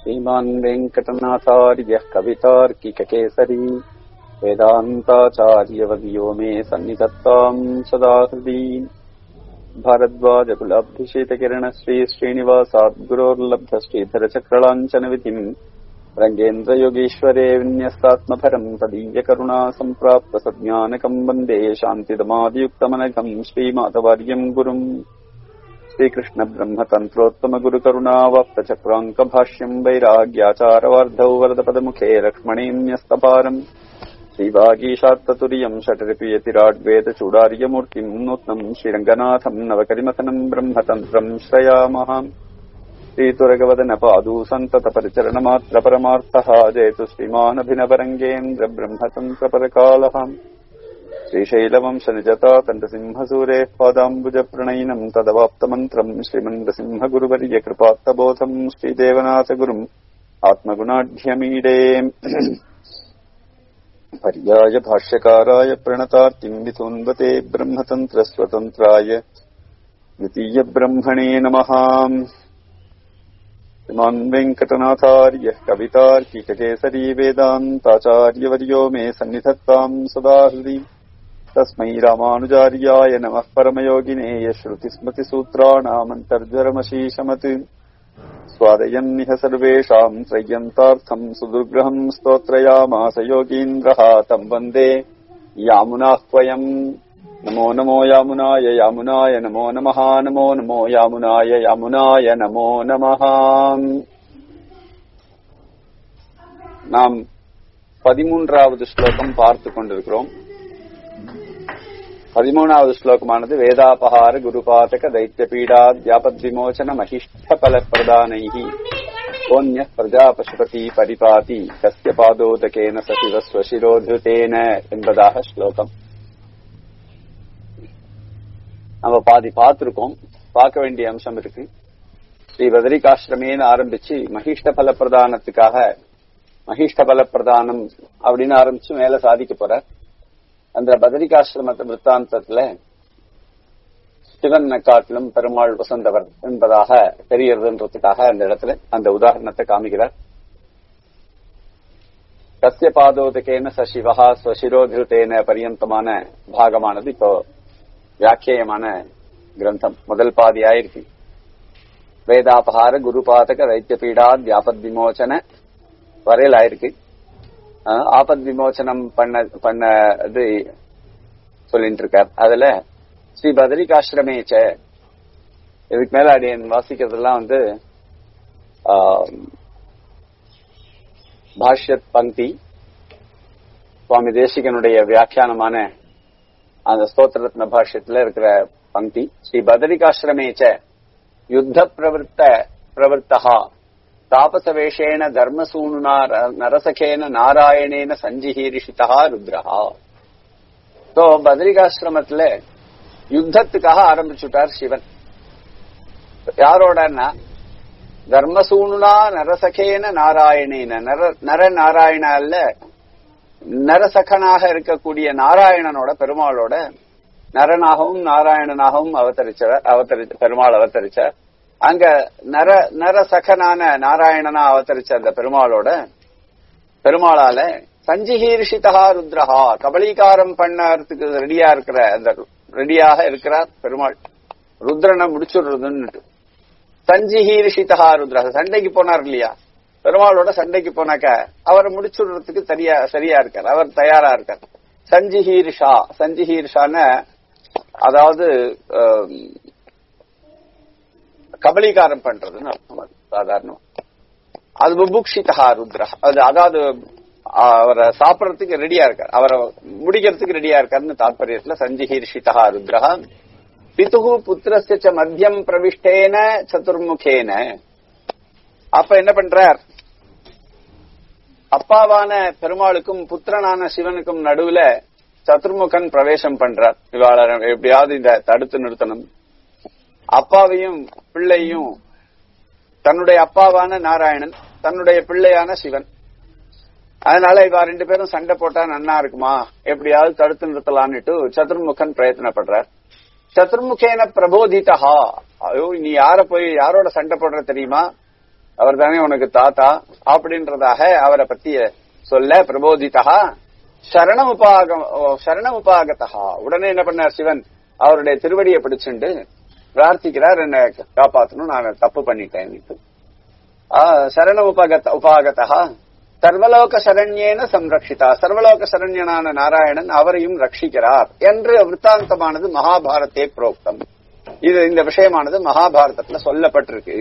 श्रीमान् वेङ्कटनाथार्यः कवितार्किककेसरी वेदान्ताचार्यवदियो मे सन्निधत्ताम् सदा हृदि भारद्वाजकुलाब्धिशीतकिरणश्री श्रीनिवासाद्गुरोर्लब्धश्रीधरचक्रलाञ्छनविधिम् रङ्गेन्द्रयोगीश्वरे विन्यस्तात्मभरम् तदीयकरुणा सम्प्राप्त सज्ञानकम् वन्दे शान्तिदमादियुक्तमनघम् श्रीमातवार्यम् गुरुम् श्रीकृष्ण ब्रह्मतन्त्रोत्तम गुरुकरुणावाप्तचक्राङ्कभाष्यम् वैराग्याचारवार्धौ वरदपदमुखे लक्ष्मणीन्यस्तपारम् श्रीवागीशात्ततुर्यम् षटरिपीयतिराड्वेदचूडार्यमूर्तिम् नूत्नम् श्रीरङ्गनाथम् नवकरिमथनम् ब्रह्मतन्त्रम् श्रयामः श्रीतुरगवदनपादू सन्ततपरिचरणमात्रपरमार्थः जयतु श्रीमानभिनवरङ्गेन्द्र ब्रह्मतन्त्रपरकालः श्रीशैलवंशनिजता तण्डसिंहसूरेः पादाम्बुजप्रणयिनम् तदवाप्तमन्त्रम् श्रीमन्दसिंहगुरुवर्य कृपात्तबोधम् श्रीदेवनाथगुरुम् आत्मगुणाढ्यमीडे पर्याय भाष्यकाराय प्रणतार्तिम् विथोन्वते ब्रह्मतन्त्रस्वतन्त्राय द्वितीयब्रह्मणे नमः श्रीमान् वेङ्कटनाथार्यः कवितार्किककेसरी वेदान्ताचार्यवर्यो मे सन्निधत्ताम् सदा हृदि तस्मै रामानुजार्याय नमः परमयोगिने यश्रुतिस्मृतिसूत्राणामन्तर्जरमशीशमत् स्वादयन्निह सर्वेषाम् त्रय्यन्तार्थम् सुदुर्ग्रहम् स्तोत्रयामास योगीन्द्रः तम् वन्दे यामुनाह्वयम् नमो नमो यामुनाय यामुनाय नमो नमः नमो नमो यामुनाय यामुनाय नमो நமः நாம் பதிமூன்றாவது ஸ்லோகம் பார்த்து கொண்டிருக்கிறோம் பதிமூணாவது ஸ்லோகமானது வேதாபகார குருபாதக தைத்திய பீடா தியாபத் விமோச்சன மகிஷ்ட பல பிரதானைஹி கோன்ய பிரஜா பசுபதி பரிபாதி கஸ்ய பாதோதகேன சசிவ ஸ்வசிரோதிருத்தேன என்பதாக ஸ்லோகம் நம்ம பாதி பார்த்திருக்கோம் பார்க்க வேண்டிய அம்சம் இருக்கு ஸ்ரீ பதரிகாசிரமேன்னு ஆரம்பிச்சு மகிஷ்ட பல பிரதானத்துக்காக மகிஷ்ட பல பிரதானம் அப்படின்னு ஆரம்பிச்சு மேல சாதிக்க போற அந்த பதரிகாசிரம விற்த்தாந்தத்துல சிவன் காட்டிலும் பெருமாள் வசந்தவர் என்பதாக தெரியறதுன்றதுக்காக அந்த இடத்துல அந்த உதாரணத்தை காமிக்கிறார் கசிய பாதோதகேன சசிவஹா ஸ்வசிரோதிருத்தேன பரியந்தமான பாகமானது இப்போ வியாக்கியமான கிரந்தம் முதல் பாதி ஆயிருக்கு வேதாபகார குருபாதக தைத்திய பீடா தியாபத் விமோச்சன வரையில் ஆயிருக்கு ஆபத் விமோச்சனம் பண்ண பண்ண இது சொல்லிட்டு இருக்கார் அதுல ஸ்ரீ பதரிகாசிரமேச்ச இதுக்கு மேல அடியன் வாசிக்கிறதெல்லாம் வந்து பாஷ்யத் பங்கி சுவாமி தேசிகனுடைய வியாக்கியானமான அந்த ஸ்தோத்திரத்ன பாஷ்யத்துல இருக்கிற பங்கி ஸ்ரீ பதரிகாசிரமேச்ச யுத்த பிரவருத்த பிரவருத்தா தாபசவேஷேன தர்மசூனுனா நரசகேன நாராயணேன சஞ்சிஹீரிஷிதா ருத்ரஹா ஸோ பத்ரிகாசிரமத்துல யுத்தத்துக்காக ஆரம்பிச்சுட்டார் சிவன் யாரோடன்னா தர்மசூனுனா நரசகேன நாராயணேன நர நர நாராயணால நரசகனாக இருக்கக்கூடிய நாராயணனோட பெருமாளோட நரனாகவும் நாராயணனாகவும் அவதரிச்சார் அவதரி பெருமாள் அவதரிச்சார் அங்க நர நரசகனான நாராயணனா அவதரிச்ச அந்த பெருமாளோட பெருமாளால சஞ்சிஹீர்ஷிதா ருத்ரஹா கபலீகாரம் பண்ணறதுக்கு ரெடியா இருக்கிற அந்த ரெடியாக இருக்கிறார் பெருமாள் ருத்ரனை முடிச்சுடுறதுன்னு சஞ்சிஹீர்ஷிதா ருத்ரஹா சண்டைக்கு போனார் இல்லையா பெருமாளோட சண்டைக்கு போனாக்க அவரை முடிச்சுடுறதுக்கு சரியா சரியா இருக்கார் அவர் தயாரா இருக்கார் சஞ்சிஹீர்ஷா சஞ்சிஹீர்ஷான அதாவது கபலீகாரம் பண்றதுன்னு அர்த்தம் அது சாதாரணம் அது புபுக்ஷிதா ருத்ரா அது அதாவது அவரை சாப்பிடறதுக்கு ரெடியா இருக்கார் அவரை முடிக்கிறதுக்கு ரெடியா இருக்காருன்னு தாற்பயத்துல சஞ்சிஹீர்ஷிதா ருத்ரா பிதுகு புத்திரஸ்ய மத்தியம் பிரவிஷ்டேன சதுர்முகேன அப்ப என்ன பண்றார் அப்பாவான பெருமாளுக்கும் புத்திரனான சிவனுக்கும் நடுவுல சதுர்முகன் பிரவேசம் பண்றார் இவாள எப்படியாவது இந்த தடுத்து நிறுத்தணும் அப்பாவையும் பிள்ளையும் தன்னுடைய அப்பாவான நாராயணன் தன்னுடைய பிள்ளையான சிவன் அதனால இவா ரெண்டு பேரும் சண்டை போட்டா நன்னா இருக்குமா எப்படியாவது தடுத்து நிறுத்தலான்னுட்டு சதுர்முகன் பிரயத்தனப்படுறார் சதுர்முகேன பிரபோதிதா ஐயோ நீ யார போய் யாரோட சண்டை போடுற தெரியுமா அவர் தானே உனக்கு தாத்தா அப்படின்றதாக அவரை பத்தி சொல்ல பிரபோதிதா சரணமுபாக சரணமுபாகதா உடனே என்ன பண்ணார் சிவன் அவருடைய திருவடியை பிடிச்சுண்டு பிரார்த்திக்கிறார் என்ன காப்பாத்தணும் நான் தப்பு பண்ணிட்டேன் சரண உபகத உபாகதா சர்வலோக சரண்யேன சம்ரக்ஷிதா சர்வலோக சரண்யனான நாராயணன் அவரையும் ரட்சிக்கிறார் என்று விற்த்தாந்தமானது மகாபாரத்தே புரோக்தம் இது இந்த விஷயமானது மகாபாரதத்துல சொல்லப்பட்டிருக்கு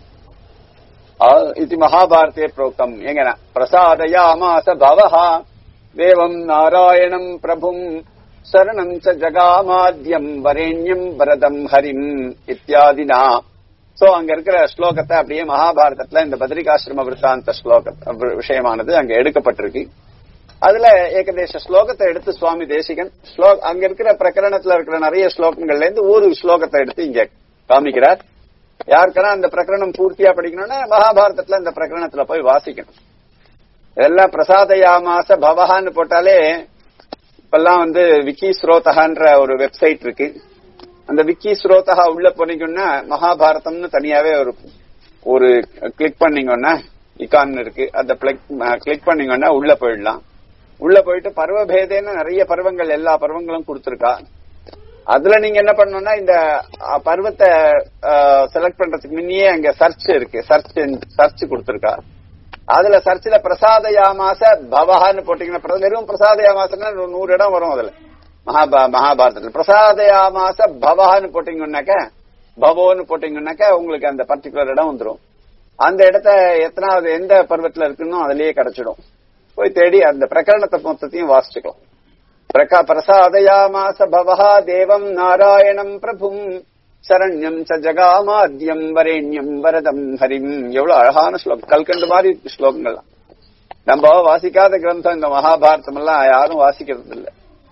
இது மகாபாரத்தே புரோக்தம் எங்கன பிரசாதயாமாச பவஹா தேவம் நாராயணம் பிரபும் சரணம் ச ஜகாமாத்யம் வரேண்யம் வரதம் ஹரிம் இத்தியாதினா சோ அங்க இருக்கிற ஸ்லோகத்தை அப்படியே மகாபாரதத்துல இந்த பத்ரிகாசிரம விற்த்தாந்த ஸ்லோக விஷயமானது அங்க எடுக்கப்பட்டிருக்கு அதுல ஏகதேச ஸ்லோகத்தை எடுத்து சுவாமி தேசிகன் ஸ்லோ அங்க இருக்கிற பிரகரணத்துல இருக்கிற நிறைய ஸ்லோகங்கள்ல இருந்து ஒரு ஸ்லோகத்தை எடுத்து இங்க காமிக்கிறார் யாருக்கெல்லாம் அந்த பிரகரணம் பூர்த்தியா படிக்கணும்னா மகாபாரதத்துல இந்த பிரகரணத்துல போய் வாசிக்கணும் இதெல்லாம் பிரசாதயாமாச பவஹான்னு போட்டாலே இப்பெல்லாம் வந்து விக்கி ஸ்ரோதகான்ற ஒரு வெப்சைட் இருக்கு அந்த விக்கி ஸ்ரோதகா உள்ள போனீங்கன்னா மகாபாரதம்னு தனியாவே ஒரு ஒரு கிளிக் பண்ணீங்கன்னா இக்கான் இருக்கு அந்த கிளிக் பண்ணீங்கன்னா உள்ள போயிடலாம் உள்ள போயிட்டு பருவபேதேன்னு நிறைய பருவங்கள் எல்லா பருவங்களும் கொடுத்துருக்கா அதுல நீங்க என்ன பண்ணணும்னா இந்த பருவத்தை செலக்ட் பண்றதுக்கு முன்னையே அங்க சர்ச் இருக்கு சர்ச் சர்ச் கொடுத்துருக்கா அதுல சர்ச்சில் பிரசாதயாமாச பவஹான்னு போட்டீங்கன்னா வெறும் பிரசாதயாமாசன்னா நூறு இடம் வரும் அதுல மகாபா மகாபாரதத்தில் பிரசாதயாமாச பவஹான்னு போட்டீங்கன்னாக்க பவோன்னு போட்டீங்கன்னாக்க உங்களுக்கு அந்த பர்டிகுலர் இடம் வந்துடும் அந்த இடத்த எத்தனாவது எந்த பருவத்துல இருக்குன்னு அதுலயே கிடைச்சிடும் போய் தேடி அந்த பிரகரணத்தை மொத்தத்தையும் வாசிச்சுக்கலாம் பிரகா பிரசாதயாமாச பவஹா தேவம் நாராயணம் பிரபும் சரண்யம் ச ஜகாமாத்யம் வரேண்யம் வரதம் ஹரிம் எவ்வளவு அழகான ஸ்லோகம் கல்கண்டு மாதிரி ஸ்லோகங்கள் நம்ம வாசிக்காத கிரந்தம் இந்த மகாபாரதம் எல்லாம் யாரும் வாசிக்கிறது இல்ல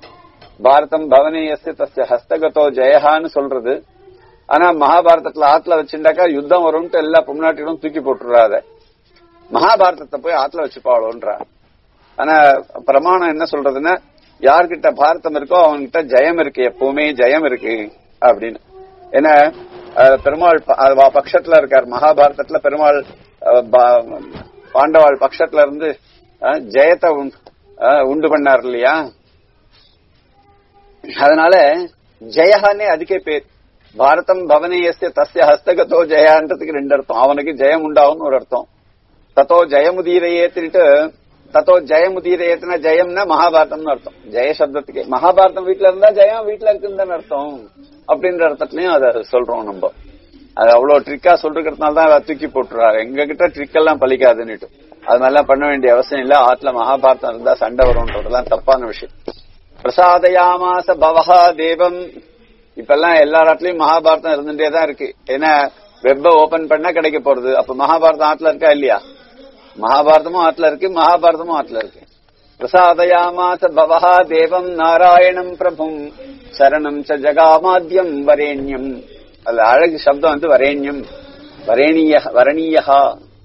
பாரதம் பவனேயஸ்து தஸ்ய ஹஸ்தகதோ ஜெயஹான்னு சொல்றது ஆனா மகாபாரதத்துல ஆத்துல வச்சுட்டாக்கா யுத்தம் வரும்ட்டு எல்லா பொம்நாட்டிகளும் தூக்கி போட்டுறாத மகாபாரதத்தை போய் ஆத்துல வச்சுப்பாளோன்றா ஆனா பிரமாணம் என்ன சொல்றதுன்னா யார்கிட்ட பாரதம் இருக்கோ அவன்கிட்ட ஜெயம் இருக்கு எப்பவுமே ஜெயம் இருக்கு அப்படின்னு ஏன்னா பெருமாள் பட்சத்துல இருக்கார் மகாபாரதத்துல பெருமாள் பாண்டவாள் பட்சத்துல இருந்து ஜெயத்தை உண்டு பண்ணார் இல்லையா அதனால ஜெயஹானே அதுக்கே பேர் பாரதம் பவனேயஸ்ய தஸ்ய ஹஸ்தகத்தோ ஜெயான்றதுக்கு ரெண்டு அர்த்தம் அவனுக்கு ஜெயம் உண்டாகும்னு ஒரு அர்த்தம் தத்தோ ஜெயமுதீரையேத்திட்டு தத்தோ ஜெயமுதீரையத்தின ஜெயம்னா மகாபாரதம்னு அர்த்தம் ஜெய சப்தத்துக்கு மகாபாரதம் வீட்டுல இருந்தா ஜெயம் வீட்டுல இருக்குன்னு அர்த்தம் அப்படின்ற அர்த்தத்திலயும் அதை சொல்றோம் நம்ம அது அவ்வளவு ட்ரிக்கா சொல்றதுனால தான் தூக்கி போட்டுறாரு எங்க கிட்ட ட்ரிக் எல்லாம் பலிக்காதுன்னுட்டு அது மாதிரிலாம் பண்ண வேண்டிய அவசியம் இல்ல ஆத்துல மகாபாரதம் இருந்தா சண்டை வரும்ன்றதெல்லாம் தப்பான விஷயம் பிரசாதயாமாச பவஹா தேவம் இப்பெல்லாம் எல்லா இடத்துலயும் மகாபாரதம் இருந்துட்டே தான் இருக்கு ஏன்னா வெப்ப ஓபன் பண்ணா கிடைக்க போறது அப்ப மகாபாரதம் ஆத்துல இருக்கா இல்லையா மகாபாரதமும் ஆத்துல இருக்கு மகாபாரதமும் ஆத்துல இருக்கு பிரசாதயாமாச பவஹா தேவம் நாராயணம் பிரபும் சரணம் ச ஜகாமாத்யம் வரேண்யம் அது அழகு சப்தம் வந்து வரேண்யம் வரேணிய வரணியா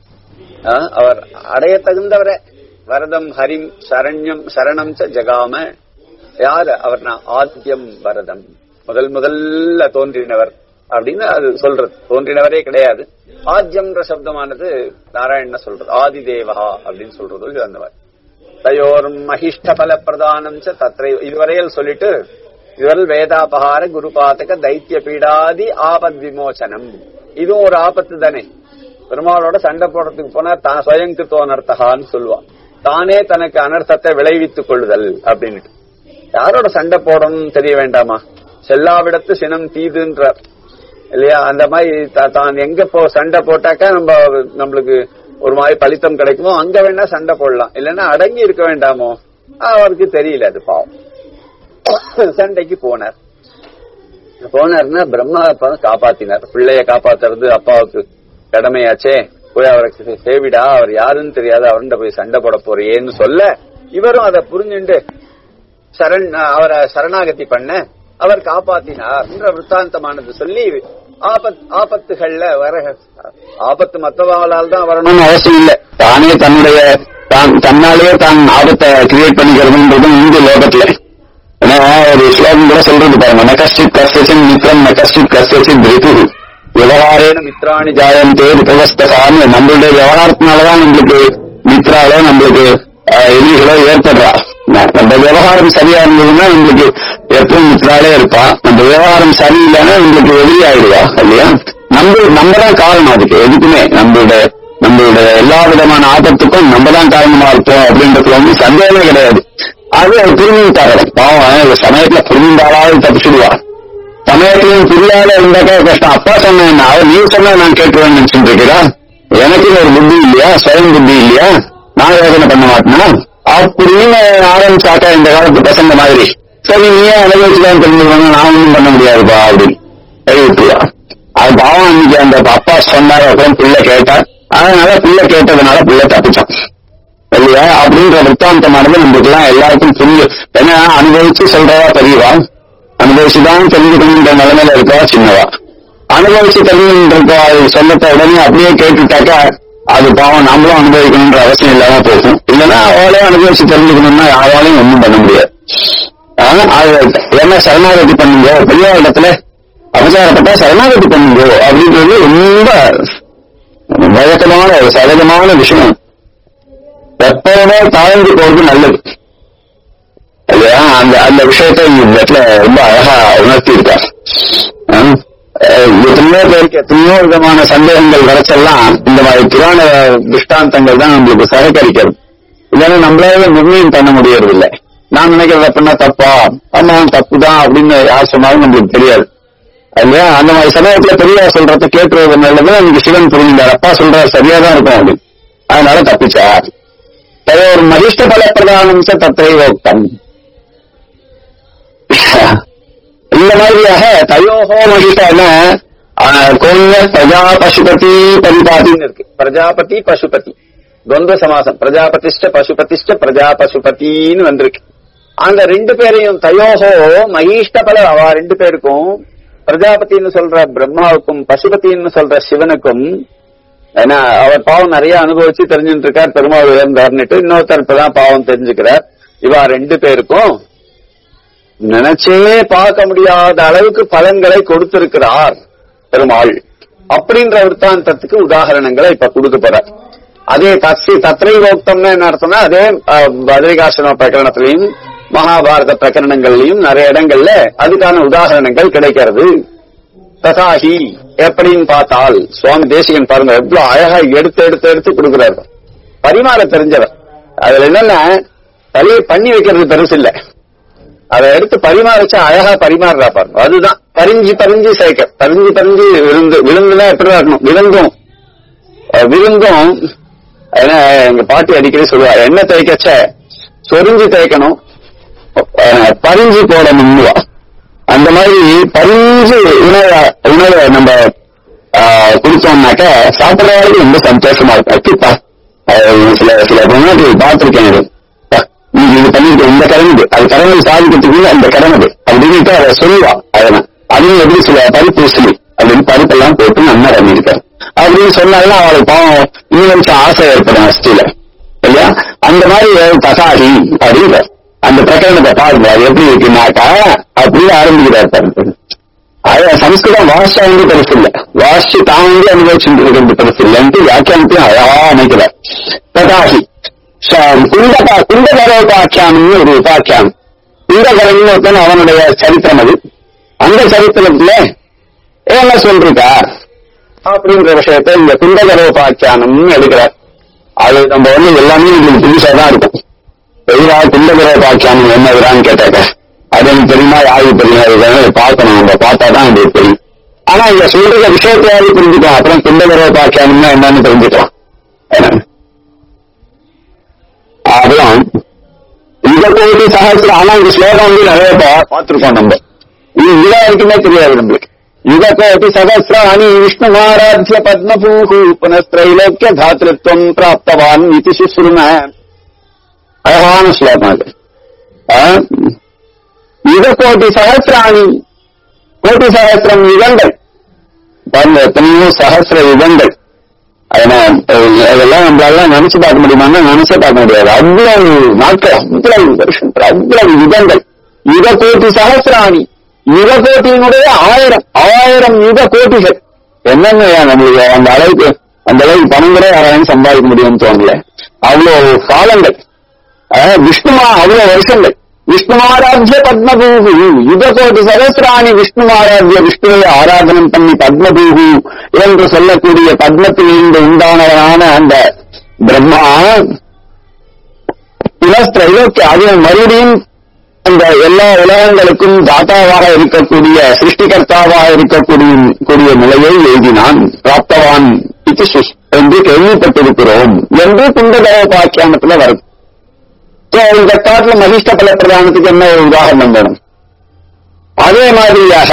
அவர் அடைய தகுந்தவரை வரதம் ஹரிம் சரண்யம் சரணம் ச ஜகாம யார் அவர் ஆத்தியம் வரதம் முதல் முதல்ல தோன்றினவர் அப்படின்னு அது சொல்றது தோன்றினவரே கிடையாது ஆத்தியம்ன்ற சப்தமானது நாராயண சொல்றது ஆதி தேவா அப்படின்னு சொல்றது அந்தவர் தயோர் மகிஷ்ட பல பிரதானம் தத்திரை இதுவரையில் சொல்லிட்டு இதுவரை வேதாபகார குருபாத்தக தைத்திய பீடாதி ஆபத் விமோசனம் இதுவும் ஒரு ஆபத்து தானே பெருமாளோட சண்டை போடுறதுக்கு போனா தான் சுயங்கிருத்தோ அனர்த்தகான்னு சொல்லுவான் தானே தனக்கு அனர்த்தத்தை விளைவித்துக் கொள்ளுதல் அப்படின்ட்டு யாரோட சண்டை போடணும்னு தெரிய வேண்டாமா செல்லாவிடத்து சினம் தீதுன்றார் இல்லையா அந்த மாதிரி தான் எங்க போ சண்டை போட்டாக்கா நம்ம நம்மளுக்கு ஒரு மாதிரி பலித்தம் கிடைக்குமோ அங்க வேணா சண்டை போடலாம் இல்லைன்னா அடங்கி இருக்க வேண்டாமோ அவருக்கு தெரியல அது பாவம் சண்டைக்கு போனார் போனார்னா பிரம்மா காப்பாத்தினார் பிள்ளைய காப்பாத்துறது அப்பாவுக்கு கடமையாச்சே போய் அவருக்கு சேவிடா அவர் யாருன்னு தெரியாது அவர்கிட்ட போய் சண்டை போட போறியேன்னு சொல்ல இவரும் அதை புரிஞ்சுண்டு சரண் அவரை சரணாகதி பண்ண அவர் காப்பாத்தினார் என்ற விற்த்தாந்தமானது சொல்லி ஆபத் ஆபத்துகள்ல வர ஆபத்து மற்றவங்களால் தான் வரணும்னு அவசியம் இல்லை தானே தன்னுடைய தான் தன்னாலேயே தான் ஆபத்தை கிரியேட் பண்ணிக்கிறதுன்றது இந்த லோகத்துல ஏன்னா ஒரு ஸ்லோகம் கூட சொல்றது பாருங்க நகஸ்டித் கஸ்டின் மித்ரம் நகஸ்டித் கஸ்டின் பிரித்து விவகாரேன மித்ராணி ஜாயந்தே விபவஸ்தகான்னு நம்மளுடைய விவகாரத்தினாலதான் நம்மளுக்கு மித்ராலோ நம்மளுக்கு ஆஹ், எதிரிகளோ ஏற்படுறா நம்ம விவகாரம் சரியா இருந்ததுன்னா நம்மளுக்கு எப்பவும் மித்ராலே இருப்பா நம்ம விவகாரம் சரியில்லைன்னா நம்மளுக்கு எதிரி ஆயிடுவா இல்லையா நம்ம நம்ம தான் காரணம் அதுக்கு எதுக்குமே நம்மளுடைய நம்மளுடைய எல்லா விதமான ஆபத்துக்கும் நம்ம தான் காரணமா இருப்போம் அப்படின்றதுல வந்து சந்தேகமே கிடையாது அது அது புரிஞ்சுட்டாரு பாவம் இந்த சமயத்துல புரிஞ்சாலாவது தப்பிச்சுடுவா சமயத்திலையும் புரியாத இருந்தாக்கா கஷ்டம் அப்பா சொன்னேன் அவர் நீ சொன்னா நான் கேட்கிறேன்னு நினைச்சுட்டு இருக்கிறா எனக்கு ஒரு புத்தி இல்லையா சுயம் புத்தி இல்லையா நான் யோசனை பண்ண மாட்டேனா அப்படின்னு ஆரம்பிச்சாக்கா இந்த காலத்து பசங்க மாதிரி சரி நீயே அனுபவிச்சுதான் தெரிஞ்சுக்கணும் நான் ஒன்றும் பண்ண முடியாதுப்பா அப்படின்னு கை விட்டுருவா அது பாவம் அன்னைக்கு அந்த அப்பா சொன்னார் அப்புறம் பிள்ளை கேட்டா அதனால பிள்ளை கேட்டதுனால பிள்ளை தப்பிச்சான் இல்லையா அப்படின்ற விற்த்தாந்தமானது நம்மளுக்கு எல்லாம் எல்லாருக்கும் புரியும் ஏன்னா அனுபவிச்சு சொல்றவா பெரியவா அனுபவிச்சுதான் தெரிஞ்சுக்கணுன்ற நிலைமையில இருக்கவா சின்னவா அனுபவிச்சு தெரிஞ்சுட்டு அது சொல்லத்த உடனே அப்படியே கேட்டுட்டாக்கா அது பாவம் நம்மளும் அனுபவிக்கணுன்ற அவசியம் இல்லாம போகும் இல்லைன்னா அவளே அனுபவிச்சு தெரிஞ்சுக்கணும்னா யாராலையும் ஒண்ணும் பண்ண முடியாது ஆனா, அது என்ன சரணாகதி பண்ணுங்க பெரிய இடத்துல அபச்சாரப்பட்டா சரணாகதி பண்ணுங்க அப்படின்றது ரொம்ப வழக்கமான ஒரு சகஜமான விஷயம் எப்பவுமே தாழ்ந்து போறது நல்லது இல்லையா அந்த அந்த விஷயத்தை இந்த இடத்துல ரொம்ப அழகா உணர்த்தி இருக்கார் ஹம், அஹ் எத்தனையோ பேருக்கு எத்தனையோ விதமான சந்தேகங்கள் வரைச்செல்லாம் இந்த மாதிரி புராண திருஷ்டாந்தங்கள் தான் நம்மளுக்கு சககரிக்கிறது இல்லைன்னா நம்மளால நிர்ணயம் பண்ண முடியறது இல்லை நான் நினைக்கிறது அப்படின்னா தப்பா ஆமா தப்பு தான் அப்படின்னு யார் சொன்னாலும் நம்மளுக்கு தெரியாது இல்லையா அந்த மாதிரி சமயத்துல பெரியவா சொல்றத கேட்டுறது நல்லது எனக்கு சிவன் புரிஞ்சார் அப்பா சொல்றாரு சரியா தான் இருக்கும் அப்படின்னு அதனால தப்பிச்சார் ஒரு மகிஷ்ட பல பிரதானம் தத்தைவோக்தம் இந்த மாதிரியாக தயோகோ மகிஷான கோண்ய பிரஜா பசுபதி பரிபாதின்னு இருக்கு பிரஜாபதி பசுபதி துவந்த சமாசம் பிரஜாபதிஷ்ட பசுபதிஷ்ட பிரஜா பசுபதின்னு வந்திருக்கு அந்த ரெண்டு பேரையும் தயோகோ மகிஷ்ட பல அவ ரெண்டு பேருக்கும் பிரஜாபதின்னு சொல்ற பிரம்மாவுக்கும் பசுபதின்னு சொல்ற சிவனுக்கும் ஏன்னா அவர் பாவம் நிறைய அனுபவிச்சு தெரிஞ்சுட்டு இருக்கார் பெருமாள் உயர்ந்தார்னுட்டு இன்னொருத்தர் இப்பதான் பாவம் தெரிஞ்சுக்கிறார் இவா ரெண்டு பேருக்கும் நினைச்சே பார்க்க முடியாத அளவுக்கு பலன்களை கொடுத்திருக்கிறார் பெருமாள் அப்படின்ற விற்த்தாந்தத்துக்கு உதாகரணங்களை இப்ப கொடுக்க போறார் அதே தத்ரி தத்ரை வோக்தம்னு என்ன அர்த்தம்னா அதே அஹ், பத்ரிகாசன பிரகரணத்திலையும் மகாபாரத பிரகரணங்கள்லயும் நிறைய இடங்கள்ல அதுக்கான உதாகரணங்கள் கிடைக்கிறது ததாகி எப்படின்னு பார்த்தால் சுவாமி தேசிகன் பாருங்க எவ்வளவு அழகா எடுத்து எடுத்து எடுத்து கொடுக்கிறாரு பரிமாற தெரிஞ்சவர் அதுல என்னன்னா தலையை பண்ணி வைக்கிறது பெருசு இல்ல அதை எடுத்து பரிமாற வச்சு அழகா பரிமாறுறா பாருங்க அதுதான் பரிஞ்சு பரிஞ்சு சேர்க்க பரிஞ்சு பரிஞ்சு விருந்து விருந்துனா எப்படி இருக்கணும் விருந்தும் அஹ் விருந்தும் ஏன்னா எங்க பாட்டி அடிக்கடி சொல்லுவா எண்ணெய் தேய்க்கச்ச சொரிஞ்சு தேய்க்கணும் அஹ் பரிஞ்சு போடணும்னுவா அந்த மாதிரி பரிஞ்சு உணவை உணவை நம்ம ஆஹ், குடிச்சோம்னாக்க சாப்பிடறவங்களுக்கு ரொம்ப சந்தோஷமா இருக்கும் அச்சுப்பா அஹ், சில சில பொண்ணு பார்த்திருக்கேன் இது அப்பா, நீங்க இது பண்ணிருக்க இந்த கடன் இது அது கடனை சாதிக்கிறதுக்கு அந்த கடன் இது அப்படின்னுட்டு அதை சொல்லுவா அதெல்லாம் அதுவும் எப்படி சில பருப்பு உசிலி அப்படின்னு பருப்பெல்லாம் போட்டு நல்லா பண்ணியிருக்காரு அப்படின்னு சொன்னாலும் அவளுக்கு பாவம் இன்னும் கொஞ்சம் ஆசை ஏற்படும் அஸ்தியில இல்லையா அந்த மாதிரி தசாகி அப்படிங்கிற அந்த பிரகரணத்தை பாருங்க அது எப்படி இருக்குனாக்கா அப்படின்னு ஆரம்பிக்கிறார் பாருங்க அது சம்ஸ்கிருதம் வாசிச்சா வந்து பெருசு இல்ல வாசிச்சு தான் வந்து அனுபவிச்சுட்டு இருக்கிறது பெருசு இல்லைன்ட்டு வியாக்கியானத்தையும் அழகா அமைக்கிறார் ததாகி ச- குண்டபா குண்டகரோபாக்கியானம்னு ஒரு உபாக்கியானம் குண்டகரன் ஒருத்தன் அவனுடைய சரித்திரம் அது அந்த சரித்திரத்துல என்ன சொல்றா அப்படின்ற விஷயத்தை இந்த குண்டகரோபாக்கியானம்னு எடுக்கிறார் அது நம்ம வந்து எல்லாமே உங்களுக்கு புதுசா தான் இருக்கும் எதிரா குண்டகரோபாக்கியானம் என்ன விடான்னு கேட்டாக்க அது எனக்கு தெரியுமா யாருக்கு தெரியும் அது பார்க்கணும் நம்ம பார்த்தா தான் எனக்கு தெரியும் ஆனா இங்க சொல்ற விஷயத்தையாவது புரிஞ்சுக்கலாம் அப்புறம் குண்டகரோபாக்கியானம்னா என்னன்னு தெரிஞ்சுக்கலாம் என்ன? அப்புறம் இத கோடி சகசிரம் ஆனா இந்த ஸ்லோகம் வந்து நிறைய பா- பார்த்திருக்கோம் நம்ம இது இதா இருக்குமே தெரியாது நம்மளுக்கு யுக கோடி சகசிராணி விஷ்ணுமாராத்திய பத்மபூஹு புனஸ்திரைலோக்கிய தாத்திருத்வம் பிராப்தவான் இது சுஸ்ரும அழகான ஸ்லோகம் அது ஆ? யுக கோடி சகசிராணி கோடி சகசிரம் யுகங்கள் பாருங்க எத்தனையோ சகசிர யுகங்கள் அதனால் அஹ், அதெல்லாம் நம்மளால நினைச்சு பார்க்க முடியுமான்னா நினைச்சே பார்க்க முடியாது அவ்வளவு நாட்கள் அவ்வளவு வருஷங்கள் அவ்வளவு யுகங்கள் யுக கோட்டி சகசிராணி யுக கோட்டியினுடைய ஆயிரம் ஆயிரம் யுக கோட்டிகள் என்னங்க நம்மளுக்கு அந்த அளவுக்கு அந்த அளவுக்கு பணம் கூட யாராலையும் சம்பாதிக்க முடியும்னு தோணல அவ்வளவு காலங்கள் அதாவது விஷ்ணுமா அவ்வளவு வருஷங்கள் விஷ்ணுமாராத்திய பத்மபூகு யுக கோடி சகசிராணி விஷ்ணுமாராத்திய விஷ்ணுவை ஆராதனம் பண்ணி பத்மபூகு என்று சொல்லக்கூடிய பத்மத்திலிருந்து உண்டானவனான அந்த பிரம்மா திரைலோக்கிய அது மறுபடியும் அந்த எல்லா உலகங்களுக்கும் தாத்தாவாக இருக்கக்கூடிய சிருஷ்டிகர்த்தாவாக இருக்கக்கூடிய கூடிய நிலையை எழுதினான் பிராப்தவான் இது சுஸ் என்று கேள்விப்பட்டிருக்கிறோம் என்று குண்டதவ பாக்கியானத்துல வரும் So, இந்த காட்டுல மகிஷ்ட பல பிரதானத்துக்கு என்ன ஒரு உதாரணம் வேணும் அதே மாதிரியாக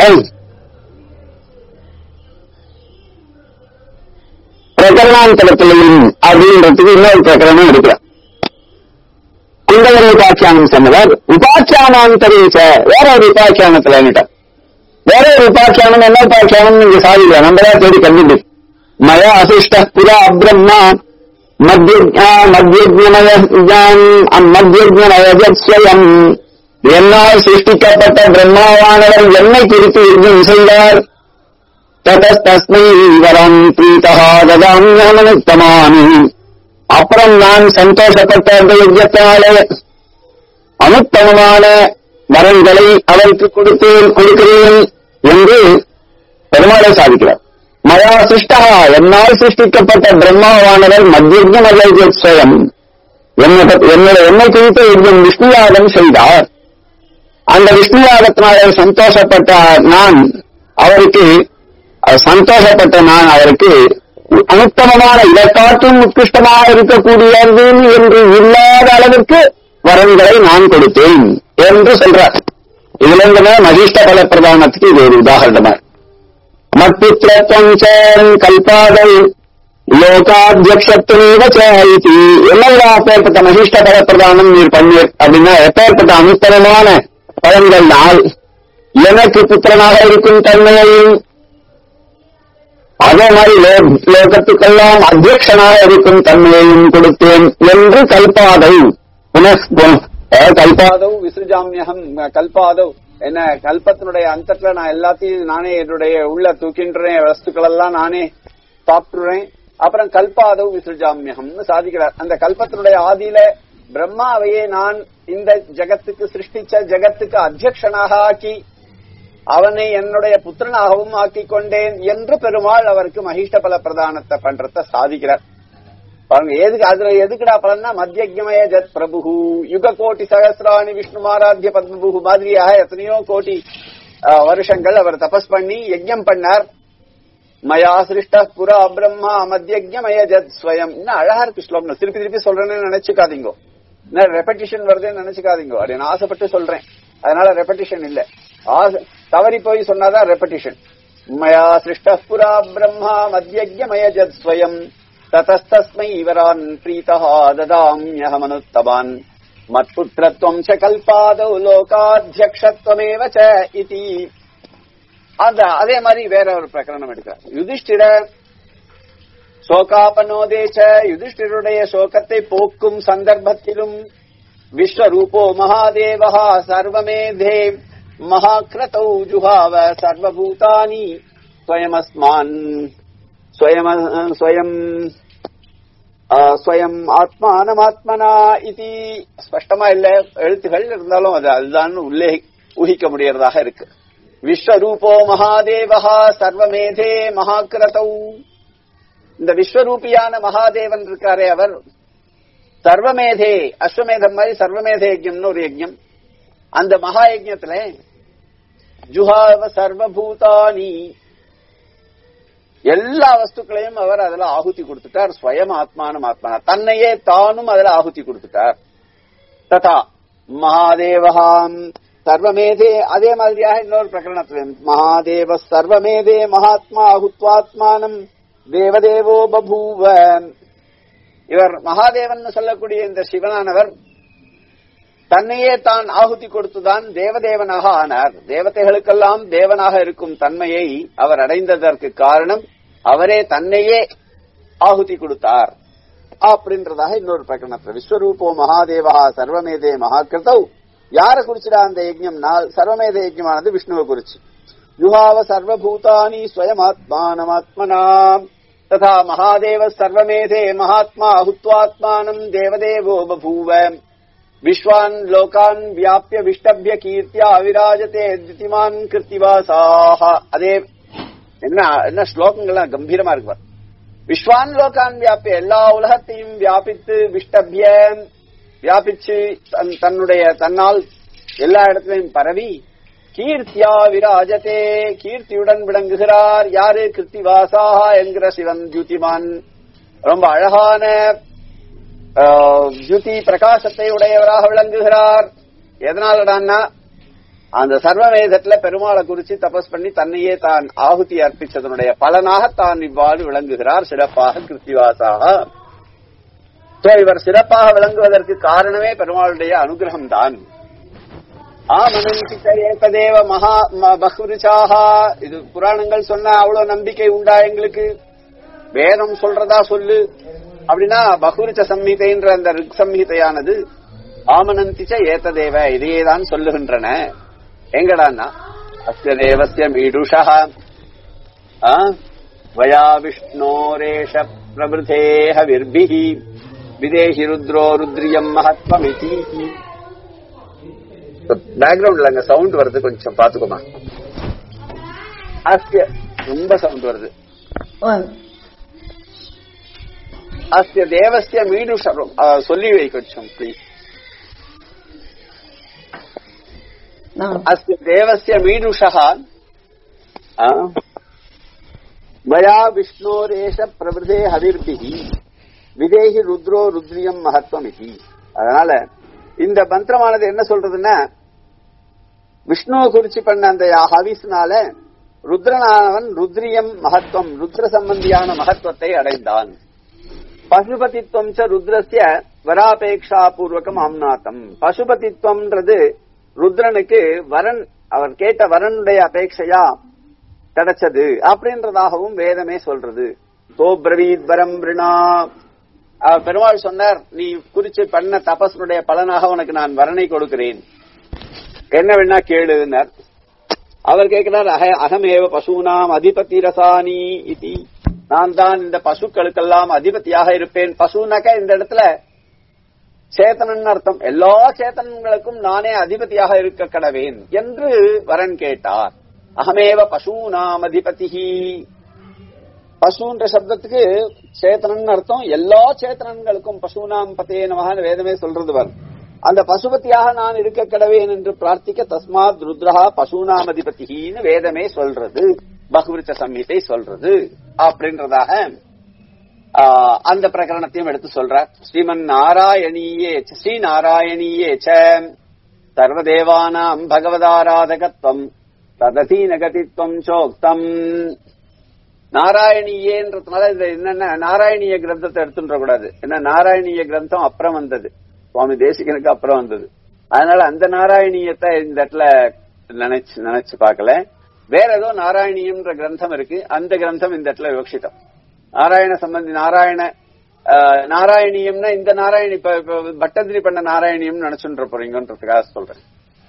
பிரகரணாந்தரத்திலையும் அப்படின்றதுக்கு இன்னொரு பிரகரணம் இருக்கிறார் குண்டவரி உபாக்கியானம் சொன்னவர் உபாக்கியானாந்தரீச்ச வேற ஒரு உபாக்கியானத்துல என்னட்டார் வேற ஒரு உபாக்கியானம் என்ன உபாக்கியானம் நீங்க சாதிக்கல நம்மளா தேடி கண்டுபிடி மயா அசிஷ்ட புரா அப்ரம்மா மத்தியஜ்ஞமயம் என்னால் சிருஷ்டிக்கப்பட்ட பிரம்மாவானவர் என்னை குறித்து யுத்தம் செய்தார் ததஸ்தஸ்மை வரம் பிரீதா ததாமியமனுத்தமானி அப்புறம் நான் சந்தோஷப்பட்ட அந்த யஜ்யத்தாலே அனுத்தமமான வரன்களை அவருக்கு கொடுத்தேன் கொடுக்கிறேன் என்று பெருமாளை சாதிக்கிறார் மயா சிருஷ்டா என்னால் சிருஷ்டிக்கப்பட்ட பிரம்மாவானவர் மத்தியஜ்ஞமய ஸ்வயம் என்னுடைய என்னை குறித்து யஜ்யம் விஷ்ணுயாகம் செய்தார் அந்த விஷ்ணுயாகத்தினாலே சந்தோஷப்பட்ட நான் அவருக்கு சந்தோஷப்பட்ட நான் அவருக்கு அனுத்தமமான இதற்காற்றும் உத்கிருஷ்டமாக இருக்கக்கூடியது என்று இல்லாத அளவிற்கு வரன்களை நான் கொடுத்தேன் என்று சொல்றார் இதுல இருந்து மகிஷ்ட பல பிரதானத்துக்கு இது ஒரு உதாரணமா மத்புத்திரத்வம் கல்பாதை லோகாத்தியக்ஷத்துவ இது என்னடா அப்பேற்பட்ட மகிஷ்ட பல பிரதானம் நீர் பண்ணீர் அப்படின்னா எப்பேற்பட்ட அனுத்தரமான பலன்கள்னால் எனக்கு புத்திரனாக இருக்கும் தன்மையையும் அதே மாதிரி லோகத்துக்கெல்லாம் அத்தியக்ஷனாக இருக்கும் தன்மையையும் கொடுத்தேன் என்று கல்பாதை கல்பாதவ் விசுஜாமியகம் கல்பாதவ் என்ன கல்பத்தினுடைய அந்தத்துல நான் எல்லாத்தையும் நானே என்னுடைய உள்ள தூக்கின்றேன் வஸ்துக்கள் எல்லாம் நானே சாப்பிட்டுறேன் அப்புறம் கல்பாதவ் விசுஜாமியகம்னு சாதிக்கிறார் அந்த கல்பத்தினுடைய ஆதியில பிரம்மாவையே நான் இந்த ஜகத்துக்கு சிருஷ்டிச்ச ஜகத்துக்கு அத்தியக்ஷனாக ஆக்கி அவனை என்னுடைய புத்திரனாகவும் ஆக்கிக் கொண்டேன் என்று பெருமாள் அவருக்கு மகிஷ்ட பல பிரதானத்தை பண்றத சாதிக்கிறார் பாருங்க எதுக்கு அதுல எதுக்குடா பலன்னா மத்தியஜமய ஜத் பிரபு யுக கோட்டி சகசிராணி விஷ்ணு மாராத்திய பத்மபு மாதிரியாக எத்தனையோ கோட்டி வருஷங்கள் அவர் தபஸ் பண்ணி யஜ்யம் பண்ணார் மயா சிருஷ்ட புரா பிரம்மா மத்தியஜமய ஜத் ஸ்வயம் இன்னும் அழகா இருக்கு ஸ்லோகம் திருப்பி திருப்பி சொல்றேன்னு நினைச்சுக்காதீங்க என்ன ரெப்படிஷன் வருதுன்னு நினைச்சுக்காதீங்க அப்படி நான் ஆசைப்பட்டு சொல்றேன் அதனால ரெப்படிஷன் இல்ல தவறி போய் சொன்னாதான் ரெப்படிஷன் மயா சிருஷ்ட புரா பிரம்மா மத்தியஜமய ஜத் ஸ்வயம் ततस्तस्मै वरान् प्रीतः ददाम्यहमनुत्तमान् मत्पुत्रत्वम् च कल्पादौ லோகாத்தியக்ஷத்வமேவ ச இதி அந்த அதே மாதிரி வேற ஒரு பிரகரணம் எடுக்கிறார் யுதிஷ்டிர சோகாபனோதேச்ச யுதிஷ்டிருடைய சோகத்தை போக்கும் சந்தர்ப்பத்திலும் விஸ்வரூபோ மகாதேவா சர்வமேதே மகாக்கிரதௌ ஜுஹாவ சர்வபூதானி ஸ்வயமஸ்மான் ஸ்வயம் ஸ்வயம் ஸ்வயம் ஆத்மானமாத்மனா இது ஸ்பஷ்டமா இல்ல எழுத்துகள் இருந்தாலும் அது அதுதான் உள்ளே ஊகிக்க முடியறதாக இருக்கு விஸ்வரூபோ மகாதேவா சர்வமேதே மகாக்கிரதௌ இந்த விஸ்வரூபியான மகாதேவன் இருக்காரே அவர் சர்வமேதே அஸ்வமேதம் மாதிரி சர்வமேத யஜ்யம்னு ஒரு யஜ்யம் அந்த மகா யஜ்யத்துல ஜுஹாவ சர்வபூதானி எல்லா வஸ்துக்களையும் அவர் அதுல ஆகுதி கொடுத்துட்டார் ஸ்வயம் ஆத்மானம் ஆத்மானா தன்னையே தானும் அதுல ஆகுதி கொடுத்துட்டார் ததா மகாதேவகாம் சர்வமேதே அதே மாதிரியாக இன்னொரு பிரகரணத்துல மகாதேவ சர்வமேதே மகாத்மா அகுத்வாத்மானம் தேவதேவோ பபூவ இவர் மகாதேவன் சொல்லக்கூடிய இந்த சிவனானவர் தன்னையே தான் ஆகுதி கொடுத்துதான் தேவதேவனாக ஆனார் தேவதைகளுக்கெல்லாம் தேவனாக இருக்கும் தன்மையை அவர் அடைந்ததற்கு காரணம் அவரே தன்னையே ஆகுதி கொடுத்தார் அப்படின்றதாக இன்னொரு பிரகடனத்தில் விஸ்வரூபோ மகாதேவா சர்வமேதே மகாகிருதவ் யார குறிச்சுடா அந்த யஜ்யம்னால் சர்வமேத யஜ்யமானது விஷ்ணுவை குறிச்சு जुहाव सर्वभूतानि स्वयमात्मानमात्मना तथा महादेवः सर्वमेधे महात्मा हुत्वात्मानम् देवदेवो बभूव विश्वान् लोकान् व्याप्य विष्टभ्य कीर्त्या विराजते द्युतिमान् கிருத்திவாசாக அதே என்ன என்ன ஸ்லோகங்கள்லாம் கம்பீரமா இருக்கு பாரு. விஸ்வான் லோகான் வியாபிய எல்லா உலகத்தையும் வியாபித்து விஷ்டபிய வியாபிச்சு தன்- தன்னுடைய தன்னால் எல்லா இடத்திலையும் பரவி கீர்த்தியா விராஜதே கீர்த்தியுடன் விளங்குகிறார் யாரு கிருத்திவாசாக என்கிற சிவன் ஜூதிமான் ரொம்ப அழகான ஆஹ், ஜுதி பிரகாசத்தை உடையவராக விளங்குகிறார் எதனாலடான்னா அந்த சர்வவேதத்துல பெருமாளை குறிச்சு தபஸ் பண்ணி தன்னையே தான் ஆகுதி அர்ப்பிச்சதனுடைய பலனாக தான் இவ்வாறு விளங்குகிறார் சிறப்பாக கிருத்திவாசாக So, இவர் சிறப்பாக விளங்குவதற்கு காரணமே பெருமாளுடைய அனுகிரகம் தான் ஆமனந்திதேவ மகா ம- பஹ்ருச்சாக இது புராணங்கள் சொன்ன அவ்வளவு நம்பிக்கை உண்டா எங்களுக்கு வேதம் சொல்றதா சொல்லு அப்படின்னா பகுரிச்ச சம்ஹிதைன்ற அந்த ரிக் சம்ஹிதையானது ஆமனந்திச்ச ஏத்ததேவ இதையே தான் சொல்லுகின்றன எங்கடான்னா அஸ்ய தேவஸ்ய மீடுஷா ஆ? வயா விஷ்ணோரேஷ பிரபுதேஹ விர்பிஹி விதேஹி ருத்ரோ ருத்ரியம் மகத்வமிதி பேக்ரவுண்ட்ல அங்க சவுண்ட் வருது கொஞ்சம் பாத்துக்கோமா அஸ்ய ரொம்ப சவுண்ட் வருது அஸ்ய தேவஸ்ய மீடுஷ ஆ, சொல்லி வை கொஞ்சம் ப்ளீஸ் अस्य देवस्य मीडुषः आ, मया विष्णोरेष प्रवृदे हविर्भिः விதேகி ருத்ரோ ருத்ரியம் மகத்துவம் இதி அதனால இந்த மந்திரமானது என்ன சொல்றதுன்னா விஷ்ணுவை குறிச்சு பண்ண அந்த ஹவிஸ்னால ருத்ரனானவன் ருத்ரியம் மகத்துவம் ருத்ர சம்பந்தியான மகத்துவத்தை அடைந்தான் பசுபதித்வம் ச ருத்ரஸ்ய வராபேக்ஷா பூர்வகம் ஆம்நாத்தம் பசுபதித்வம்ன்றது ருத்ரனுக்கு வரன் அவர் கேட்ட வரனுடைய அபேட்சையா கிடைச்சது அப்படின்றதாகவும் வேதமே சொல்றது தோப்ரவீத் வரம் ரிணா அவர் பெருமாள் சொன்னார் நீ குறிச்சு பண்ண தபஸ்னுடைய பலனாக உனக்கு நான் வரனை கொடுக்கிறேன் என்ன வேணா கேளுன்னார் அவர் கேட்கிறார் அக அகமேவ பசூனாம் அதிபதி ரசானி இதி நான் தான் இந்த பசுக்களுக்கெல்லாம் அதிபதியாக இருப்பேன் பசுனாக்க இந்த இடத்துல சேத்தனன் அர்த்தம் எல்லா சேத்தனங்களுக்கும் நானே அதிபதியாக இருக்க கடவேன் என்று வரன் கேட்டார் அகமேவ பசூனாம் அதிபதிஹி பசுன்ற சப்தத்துக்கு சேத்தனன் அர்த்தம் எல்லா சேத்தனங்களுக்கும் பசுனாம் பதே நமகான்னு வேதமே சொல்றது வரும் அந்த பசுபதியாக நான் இருக்க கடவேன் என்று பிரார்த்திக்க தஸ்மாத் ருத்ரஹா பசுனாம் அதிபதின்னு வேதமே சொல்றது பகுவிருச்ச சம்ஹிதை சொல்றது அப்படின்றதாக ஆஹ், அந்த பிரகரணத்தையும் எடுத்து சொல்றார் ஸ்ரீமன் நாராயணீயே ச, ஸ்ரீ நாராயணீயே ச சர்வதேவானாம் பகவதாராதகத்வம் தததீனகதித்வம் சோக்தம் நாராயணியேன்றதுனால இது என்னென்ன நாராயணிய கிரந்தத்தை எடுத்துன்ற கூடாது ஏன்னா நாராயணிய கிரந்தம் அப்புறம் வந்தது சுவாமி தேசிகனுக்கு அப்புறம் வந்தது அதனால அந்த நாராயணியத்தை இந்த இடத்துல நினைச்சு நினைச்சு பார்க்கல வேற ஏதோ நாராயணியம்ன்ற கிரந்தம் இருக்கு அந்த கிரந்தம் இந்த இடத்துல விவக்ஷிதம் நாராயண சம்பந்தி நாராயண ஆஹ், நாராயணியம்னா இந்த நாராயணி இப்ப இப்ப பட்டதிரி பண்ண நாராயணியம் நினைச்சுன்ற போறீங்கன்றதுக்காக சொல்றேன்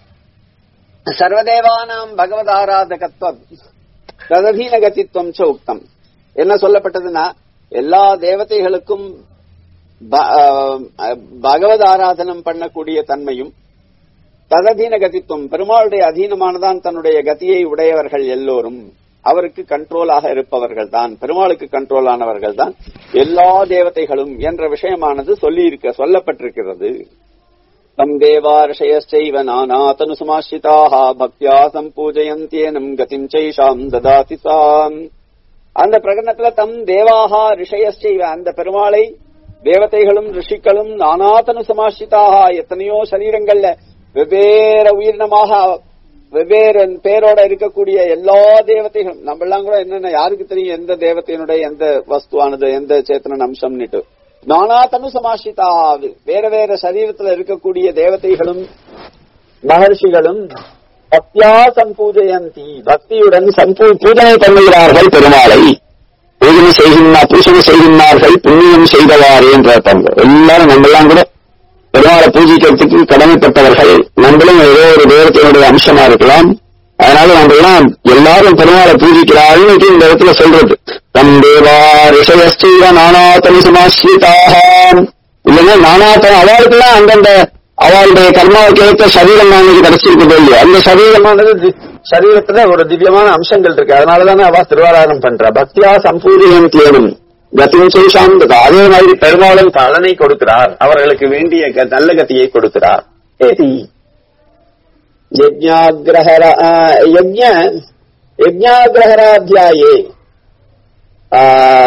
சர்வதேவானாம் பகவத் ஆராதகத்துவம் தததீன கதித்துவம் ச உக்தம் என்ன சொல்லப்பட்டதுன்னா எல்லா தேவதைகளுக்கும் ப- ஆஹ், பகவத் ஆராதனம் பண்ணக்கூடிய தன்மையும் தததீன கதித்துவம் பெருமாளுடைய அதீனமானதான் தன்னுடைய கதியை உடையவர்கள் எல்லோரும் அவருக்கு கண்ட்ரோலாக இருப்பவர்கள் தான் பெருமாளுக்கு கண்ட்ரோல் ஆனவர்கள் தான் எல்லா தேவதைகளும் என்ற விஷயமானது சொல்லி இருக்க சொல்லப்பட்டிருக்கிறது தம் தேவா ரிஷயச்சைவ நானாதனு சமாசிரிதாக பக்தியா சம்பூஜயந்தியேனம் கதிம் சைஷாம் ததாதி சாம் அந்த பிரகடனத்துல தம் தேவாகா ரிஷயச்சைவ அந்த பெருமாளை தேவதைகளும் ரிஷிகளும் நானாதனு சமாசிரிதாக எத்தனையோ சரீரங்கள்ல வெவ்வேறு உயிரினமாக வெவ்வேறு பேரோட இருக்கக்கூடிய எல்லா தேவதைகளும் நம்ம எல்லாம் கூட என்னென்ன யாருக்கு தெரியும் எந்த தேவதையினுடைய எந்த வஸ்துவானது எந்த சேத்தன அம்சம்னுட்டு நானாதனு சமாசிரிதா வேற வேற சரீரத்துல இருக்கக்கூடிய தேவதைகளும் மகர்ஷிகளும் பக்தியா சம்பூஜயந்தி பக்தியுடன் சம்பூ பூஜனை பண்ணுகிறார்கள் பெருமாளை பூஜனை செய்கின்றார் பூஜனை செய்கின்றார்கள் புண்ணியம் செய்தவாறு என்ற அர்த்தம் எல்லாரும் நம்மெல்லாம் கூட பெருமாளை பூஜிக்கிறதுக்கு கடமைப்பட்டவர்கள் நம்மளும் ஏதோ ஒரு தேவத்தையினுடைய அம்சமா இருக்கலாம் அதனால நம்ம எல்லாம் எல்லாரும் பெருமாளை பூஜிக்கிறாருன்னு இந்த இடத்துல சொல்றது தம் தேவா ரிஷயஸ்ரீவ நானாத்தனி சமாஸ்ரிதாக இல்லைன்னா நானாத்தனம் அவளுக்கெல்லாம் அந்தந்த அவளுடைய கர்மாவுக்கு ஏற்ற சரீரம் அன்னைக்கு கிடைச்சிருக்குது இல்லையா அந்த சரீரமானது தி- சரீரத்துல ஒரு திவ்யமான அம்சங்கள் இருக்கு அதனாலதானே அவ திருவாராயணம் பண்றா பக்தியா சம்பூரியம் தேனும் கத்தியும் சுசாந்ததா அதே மாதிரி பெருமாளும் பலனை கொடுக்கிறார் அவர்களுக்கு வேண்டிய க- நல்ல கத்தியை கொடுக்கிறார் ஏதி யஜ்ஞாகிரஹர ஆ, யஜ்ஞ யஜ்ஞாகிரஹராத்தியாயே ஆ,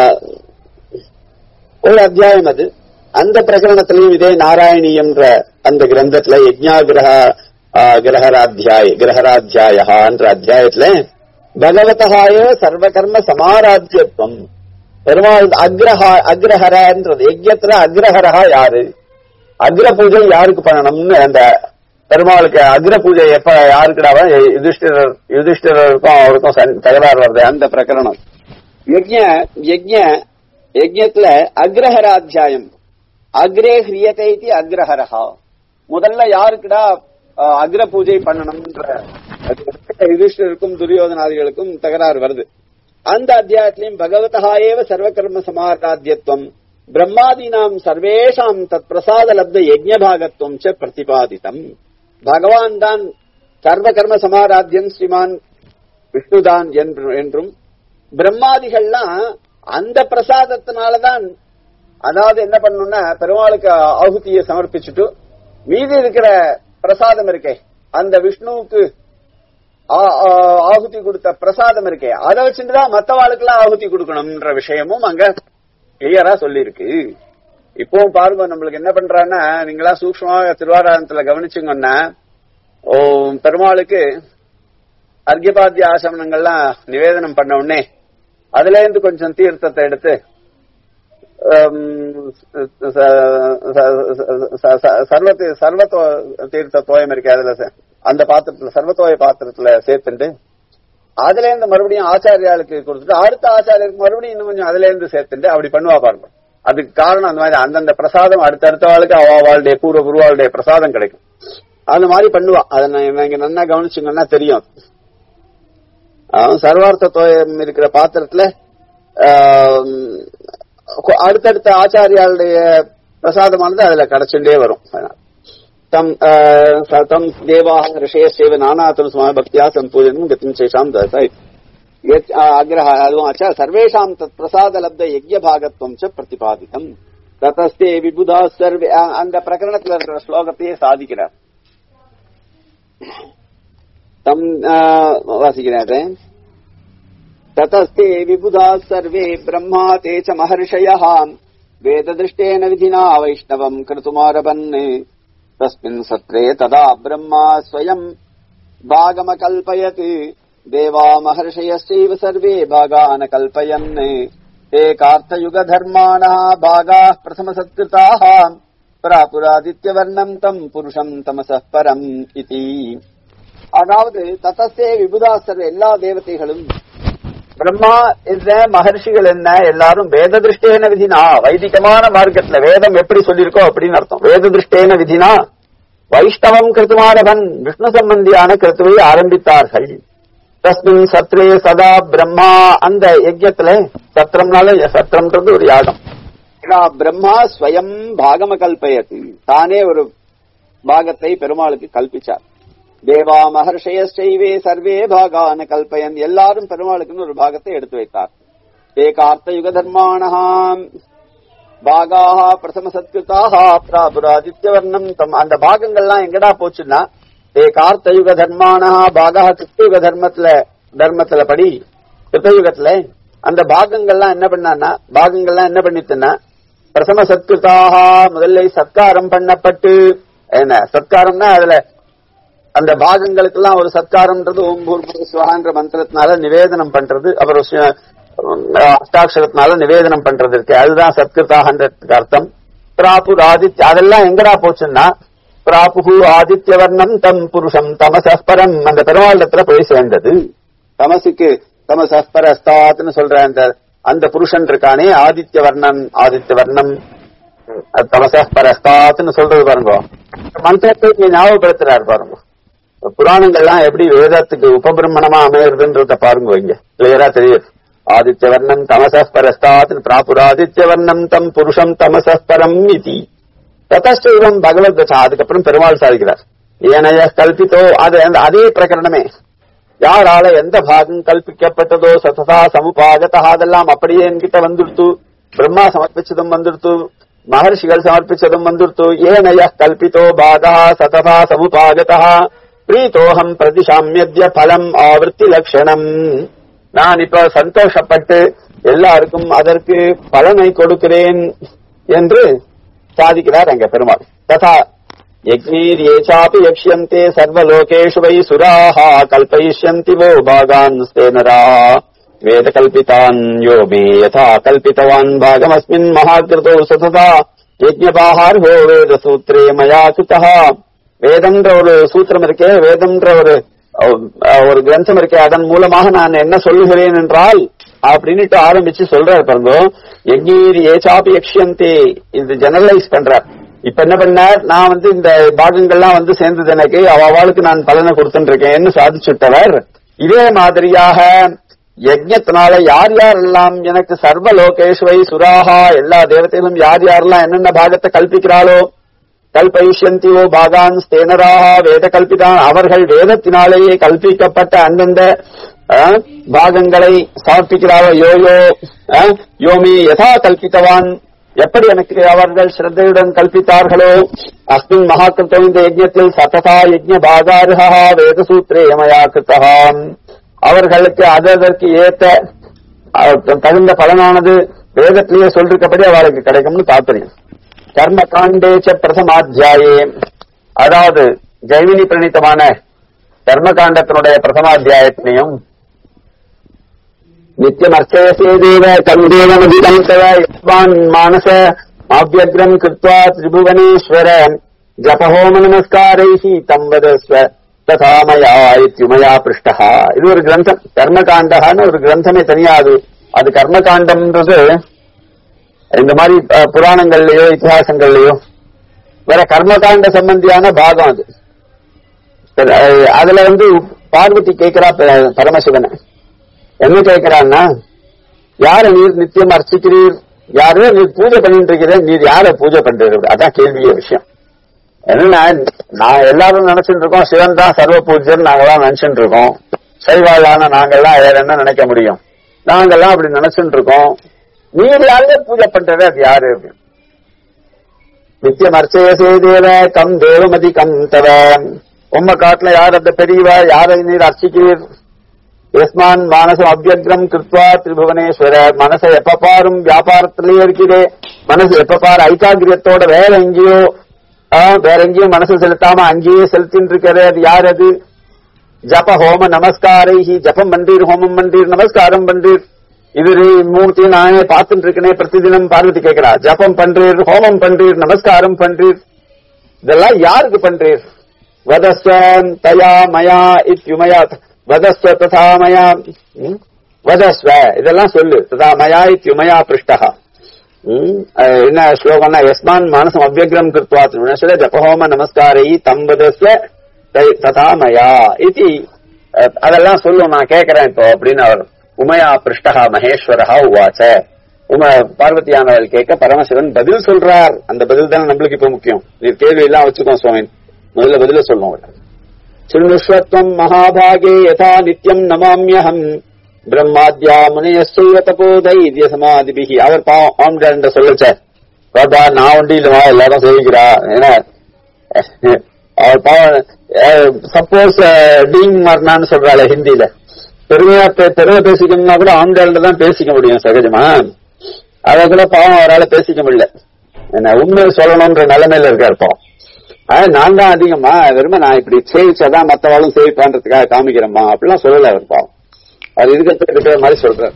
ஒரு அத்தியாயம் அது அந்த பிரகரணத்திலையும் இதே நாராயணியம்ன்ற அந்த கிரந்தத்துல யஜ்ஞாகிரக ஆ, கிரகராத்தியாய கிரகராத்தியாயன்ற அத்தியாயத்துல பகவதகாய சர்வகர்ம சமாராத்தியத்துவம் பெருமாள் அக்ரஹா அக்ரஹரன்றது யஜ்யத்துல அக்ரஹரஹா யாரு அக்ர பூஜை யாருக்கு பண்ணணும்னு அந்த பெருமாளுக்கு அக்ர பூஜை எப்ப யாருக்குடாவ யுதிஷ்டிரர் யுதிஷ்டிரருக்கும் அவருக்கும் சரி- தகராறு வருது அந்த பிரகரணம் யஜ்ஞ யஜ்ஞ யஜ்ஞத்துல அக்ரஹராத்தியாயம் அக்ரே ஹிரியத்தை இது அக்ரஹரஹா முதல்ல யாருக்குடா அஹ், அக்ர பூஜை பண்ணணும்ன்ற அது யுதிஷ்டிரருக்கும் துரியோதனாதிகளுக்கும் தகராறு வருது அந்த அத்தியாயத்திலையும் பகவதகாயேவ சர்வகர்ம சமாராத்தியத்துவம் பிரம்மாதீனாம் சர்வேஷாம் தத் பிரசாத லப்த யஜ்ஞபாகத்துவம் ச பிரதிபாதிதம் பகவான் தான் சர்வகர்ம சமாராத்தியம் ஸ்ரீமான் விஷ்ணுதான் என்று- என்றும் பிரம்மாதிகள்லாம் அந்த பிரசாதத்தினாலதான் அதாவது என்ன பண்ணணும்னா பெருமாளுக்கு ஆகுதியை சமர்ப்பிச்சுட்டு மீதி இருக்கிற பிரசாதம் இருக்கே அந்த விஷ்ணுவுக்கு ஆ- ஆ- ஆகுதி கொடுத்த பிரசாதம் இருக்கே அதை வச்சுட்டுதான் மத்தவாளுக்கெல்லாம் ஆகுதி கொடுக்கணும்ன்ற விஷயமும் அங்க கிளியரா சொல்லியிருக்கு இப்பவும் பாருங்க நம்மளுக்கு என்ன பண்றான்னா நீங்களா சூக்ஷ்மமாக திருவாராயணத்துல கவனிச்சுங்கன்னா ஓ பெருமாளுக்கு அர்க்கியபாத்திய ஆசமனங்கள்லாம் நிவேதனம் பண்ண உடனே அதுல இருந்து கொஞ்சம் தீர்த்தத்தை எடுத்து ஹம், ச- ச- ச- ச- சர்வத்து சர்வத்தோ தீர்த்த தோயம் இருக்கு அதுல ச- அந்த பாத்திரத்துல சர்வத்தோய பாத்திரத்துல சேர்த்துட்டு அதுல இருந்து மறுபடியும் ஆச்சாரியாளுக்கு கொடுத்துட்டு அடுத்த ஆச்சாரியருக்கு மறுபடியும் இன்னும் கொஞ்சம் அதுல இருந்து சேர்த்துட்டு அப்படி பண்ணுவா பாருங்க அதுக்கு காரணம் அந்த மாதிரி அந்தந்த பிரசாதம் அடுத்தடுத்த வாழ்க்கை அவளுடைய பூர்வ குருவாளுடைய பிரசாதம் கிடைக்கும் அந்த மாதிரி பண்ணுவா அதை நான் நீங்க நல்லா கவனிச்சுங்கன்னா தெரியும் அவன் சர்வார்த்த தோயம் இருக்கிற பாத்திரத்துல ஆம், அடுத்தடுத்த ஆச்சாரியாளுடைய பிரசாதமானது அதுல கிடைச்சுட்டே வரும் தம் ஆ, ச- தம் தேவாக ரிஷயசேவ நானாத்தும் சுமா பக்தியா சம்பூஜனம் கத்திம் சேஷாம் தச யத்- ஆ, அக்ரஹ அதுவும் ஆச்சா சர்வேஷாம் தத் பிரசாத லப்த யஜ்ய பாகத்துவம் ச பிரதிபாதிதம் ததஸ்தே விபுதா சர்வே ஆ, அந்த பிரகரணத்துல இருக்கிற ஸ்லோகத்தையே சாதிக்கிறார் தம் ஆ, வாசிக்கிறேன் அதை. ततस्ते विबुधाः सर्वे ब्रह्मा ते च महर्षयः वेददृष्टेन विधिना वैष्णवम् कर्तुमारभन् तस्मिन् सत्रे तदा ब्रह्मा स्वयम् भागमकल्पयत् देवा महर्षयश्चैव सर्वे भागान् कल्पयन् ते कार्तयुगधर्माणः भागाः प्रथमसत्कृताः प्रापुरादित्यवर्णम् तम् पुरुषम् तमसः परम् इति அதாவது தத்தஸ்தே விபுதாசர் எல்லா தேவதைகளும் பிரம்மா என்ன மகர்ஷிகள் என்ன எல்லாரும் வேத திருஷ்டேன விதினா வைதிகமான மார்க்கத்துல வேதம் எப்படி சொல்லியிருக்கோ அப்படின்னு அர்த்தம் வேத திருஷ்டேன விதினா வைஷ்ணவம் கிருத்துமாரவன் விஷ்ணு சம்பந்தியான கிருத்துவை ஆரம்பித்தார்கள் தஸ்மின் சத்ரே சதா பிரம்மா அந்த யஜ்யத்துல சத்திரம்னால சத்திரம்ன்றது ஒரு யாகம் ஏன்னா பிரம்மா ஸ்வயம் பாகம கல்பயத்து தானே ஒரு பாகத்தை பெருமாளுக்கு கல்பிச்சார் தேவா மகர்ஷயஸ்டைவே சர்வே பாகான கல்பயன் எல்லாரும் பெருமாளுக்குன்னு ஒரு பாகத்தை எடுத்து வைத்தார் ஏகார்த்த யுக தர்மாணஹாம் பாகாக பிரதம சத்கிருதாக பிராபுராதித்யவர்ணம் தம் அந்த பாகங்கள்லாம் எங்கடா போச்சுன்னா ஏகார்த்த யுக தர்மானஹா பாகா கிருத்தயுக தர்மத்துல தர்மத்துல படி கிருத்தயுகத்துல அந்த பாகங்கள்லாம் என்ன பண்ணான்னா பாகங்கள்லாம் என்ன பண்ணிட்டுன்னா பிரசம சத்கிருதாக முதல்ல சத்காரம் பண்ணப்பட்டு என்ன சத்காரம்னா அதுல அந்த பாகங்களுக்கெல்லாம் ஒரு சத்காரம்ன்றது ஓம் பூர்வ சுவான்ற மந்திரத்தினால நிவேதனம் பண்றது அப்புறம் சு- அஷ்டாட்சரத்தினால நிவேதனம் பண்றது இருக்கு அதுதான் சத்கிருதாகன்றதுக்கு அர்த்தம் பிராபு ஆதித்ய அதெல்லாம் எங்கடா போச்சுன்னா பிராபு ஆதித்யவர்ணம் தம் புருஷம் தமசஸ்பரம் அந்த பெருமாளத்துல போய் சேர்ந்தது தமசுக்கு தமசஸ்பரஸ்தாத்னு சொல்ற அந்த அந்த புருஷன் இருக்கானே ஆதித்யவர்ணன் ஆதித்யவர்ணம் தமசஸ்பரஸ்தாத்னு சொல்றது பாருங்க மந்திரத்தை இங்க ஞாபகப்படுத்துறாரு பாருங்க புராணங்கள்லாம் எப்படி வேதத்துக்கு உபபிரமணமா அமையறதுன்றத பாருங்க இங்க கிளியரா தெரியுது ஆதித்ய வர்ணம் தமச பரஸ்தாத் பிராபுராதித்ய வர்ணம் தம் புருஷம் தமச பரம் இதி ததஸ்டைவம் பகவத் கதா அதுக்கப்புறம் பெருமாள் சாதிக்கிறார் ஏனைய கல்பித்தோ அது அந்த அதே பிரகரணமே யாரால எந்த பாகம் கல்பிக்கப்பட்டதோ சததா சமுபாகதா அதெல்லாம் அப்படியே என்கிட்ட வந்துடுத்து பிரம்மா சமர்ப்பிச்சதும் வந்துடுத்து மகர்ஷிகள் சமர்ப்பிச்சதும் வந்துடுத்து ஏனைய கல்பித்தோ பாகா சததா சமுபாகதா பிரீத்தோகம் பிரதிஷாமியத்ய பலம் ஆவர்த்தி லட்சணம் நான் இப்ப சந்தோஷப்பட்டு எல்லாருக்கும் அதற்கு பலனை கொடுக்கிறேன் என்று சாதிக்கிறார் அங்க பெருமாள் ததா யக்ஞீர்யேச்சாபி யக்ஷ்யந்தே சர்வலோகேஷு வை சுராः கல்பயிஷ்யந்தி वो भागांस्ते नराः वेदकल्पितान् यो मे यथा कल्पितवान् भागमस्मिन् महाकृतौ सतता यज्ञபாகார்ஹோ வேத சூத்ரே மயா சுதः வேதம்ன்ற ஒரு சூத்திரம் இருக்கே வேதம்ன்ற ஒரு அஹ், ஒரு கிரந்தம் இருக்கே அதன் மூலமாக நான் என்ன சொல்லுகிறேன் என்றால் அப்படின்னுட்டு ஆரம்பிச்சு சொல்றாரு பாருங்க எங்கீர் ஏச்சாபி யக்ஷியந்தே இது ஜெனரலைஸ் பண்றார் இப்ப என்ன பண்ணார் நான் வந்து இந்த பாகங்கள்லாம் வந்து சேர்ந்தது எனக்கு அவளுக்கு நான் பலனை கொடுத்துட்டு இருக்கேன்னு சாதிச்சுட்டவர் இதே மாதிரியாக யஜ்ஞத்தினால யார் யாரெல்லாம் எனக்கு சர்வ லோகேஸ்வை சுராகா எல்லா தேவதைகளும் யார் யாரெல்லாம் என்னென்ன பாகத்தை கல்பிக்கிறாளோ கல்பயிஷ்யந்தியோ பாகான் ஸ்தேனராக வேத கல்பிதான் அவர்கள் வேதத்தினாலேயே கல்பிக்கப்பட்ட அந்தந்த அஹ், பாகங்களை சமர்ப்பிக்கிறாரோ யோயோ அஹ், யோமி யதா கல்பித்தவான் எப்படி எனக்கு அவர்கள் ஸ்ரத்தையுடன் கல்பித்தார்களோ அஸ்மின் மகாகிருத்தம் இந்த யஜ்ஞத்தில் சததா யஜ்ஞ பாகாருகா வேதசூத்திரே மயா கிருத்தகா அவர்களுக்கு அதற்கு ஏத்த அஹ், தகுந்த பலனானது வேதத்திலேயே சொல்லிருக்கப்படி அவர்களுக்கு கிடைக்கும்னு தாற்பயம் கர்ம காண்டேச்ச பிரதமாத்தியாயே அதாவது ஜெய்வினி பிரணீத்தமான கர்மகாண்டத்தினுடைய பிரதமாத்தியாயத்தினையும் நித்தியமர்ச்சயசேதேவ கந்தேவமதிதம் தவ யஸ்மான் மானச ஆபியக்ரம் கிருத்வா திரிபுவனேஸ்வர ஜபஹோம நமஸ்காரைஹி தம் வதஸ்வ ததா மயா இத்யுமயா பிருஷ்டா இது ஒரு கிரந்தம் கர்மகாண்டகான்னு ஒரு கிரந்தமே தனியா அது அது கர்மகாண்டம்ன்றது இந்த மாதிரி அஹ், புராணங்கள்லயோ இதிகாசங்கள்லயோ வேற கர்மகாண்ட சம்பந்தியான பாகம் அது சரி, அஹ், அதுல வந்து பார்வதி கேட்கிறா ப- பரமசிவனை என்ன கேட்கிறான்னா யார நீர் நித்தியம் அர்ச்சிக்கிறீர் யாரோ நீர் பூஜை பண்ணிட்டு இருக்கிற நீர் யார பூஜை பண்றீர்கள் அதான் கேள்விய விஷயம் என்னன்னா நான் எல்லாரும் நினைச்சிட்டு இருக்கோம் சிவன் தான் சர்வ பூஜ்யன் நாங்கெல்லாம் நினைச்சிட்டு இருக்கோம் சைவாளான நாங்கெல்லாம் வேற என்ன நினைக்க முடியும் நாங்கெல்லாம் அப்படி நினைச்சிட்டு இருக்கோம் நீர் யாரே பூஜை பண்றது அது யாரு அப்படின்னு. நித்தியம் அர்ச்சயசே தேவ கம் தேவமதி கம் தவ உம்ம காட்டுல யார் அந்த பெரியவா யாரை நீர் அர்ச்சிக்கிறீர் யஸ்மான் மானசம் அபியக்ரம் கிருத்வா திரிபுவனேஸ்வர மனசை எப்ப பாரும் வியாபாரத்திலேயே இருக்கிறே மனசு எப்ப பாரு ஐகாகிரியத்தோட வேற எங்கேயோ ஆ, வேற எங்கேயும் மனசு செலுத்தாம அங்கேயே செலுத்தின்னு இருக்கிற அது யார் அது ஜப ஹோம நமஸ்காரைஹி ஜபம் பண்றீர் ஹோமம் பண்றீர் நமஸ்காரம் பண்றீர் இது ரே- மூர்த்தியும் நானே பார்த்துட்டு இருக்கனே பிரதிதினம் பார்வதி கேட்கிறா ஜபம் பண்றீர் ஹோமம் பண்றீர் நமஸ்காரம் பண்றீர் இதெல்லாம் யாருக்கு பண்றீர் வதஸ்வம் தயா மயா இத்யுமயா வதஸ்வ ததா மயா ம்? வதஸ்வ இதெல்லாம் சொல்லு ததா மயா இத்யுமயா பிருஷ்டா ம், அஹ், என்ன ஸ்லோகம்னா யஸ்மான் மானசம் அவ்வக்ரம் கிருத்வா திருணஸ்வர ஜபஹோம நமஸ்காரை தம் வதஸ்வ தை- ததா மயா இது அஹ், அதெல்லாம் சொல்லும் நான் கேட்கிறேன் இப்போ அப்படின்னு அவர் உமயா பிருஷ்டா மகேஸ்வரஹா உவாச்ச உம பார்வதியானவள் கேட்க பரமசிவன் பதில் சொல்றார் அந்த பதில் தானே நம்மளுக்கு இப்ப முக்கியம் நீ கேள்வி எல்லாம் வச்சுக்கோ சுவாமி முதல்ல பதில சொல்லுவோம் சிருணுஷ்வத்வம் மகாபாகே யதா நித்யம் நமாமியகம் பிரம்மாத்யா முனையஸ்தைவ தபோ தைரிய சமாதிபிகி அவர் பாவம் ஆம்ட சொல்லச்ச பாப்பா நான் ஒண்டி இல்லமா எல்லாரும் சேவிக்கிறா ஏன்னா அவர் பாவம் சப்போஸ் டீங் மரணான்னு சொல்றாள் ஹிந்தியில பெருமையா பே- பெருமை பேசிக்கணும்னா கூட ஆம்டால தான் பேசிக்க முடியும் சகஜமா அதை கூட பாவம் அவரால பேசிக்க முடியல என்ன உண்மையை சொல்லணும்ன்ற நிலைமையில இருக்காரு பாவம் ஆனா நான் தான் அதிகமா வெறும நான் இப்படி சேவிச்சாதான் மத்தவாளும் சேவிப்பான்றதுக்காக காமிக்கிறேம்மா அப்படிலாம் சொல்லல அவர் பாவம் அது இதுக்கு இருக்கிற மாதிரி சொல்றார்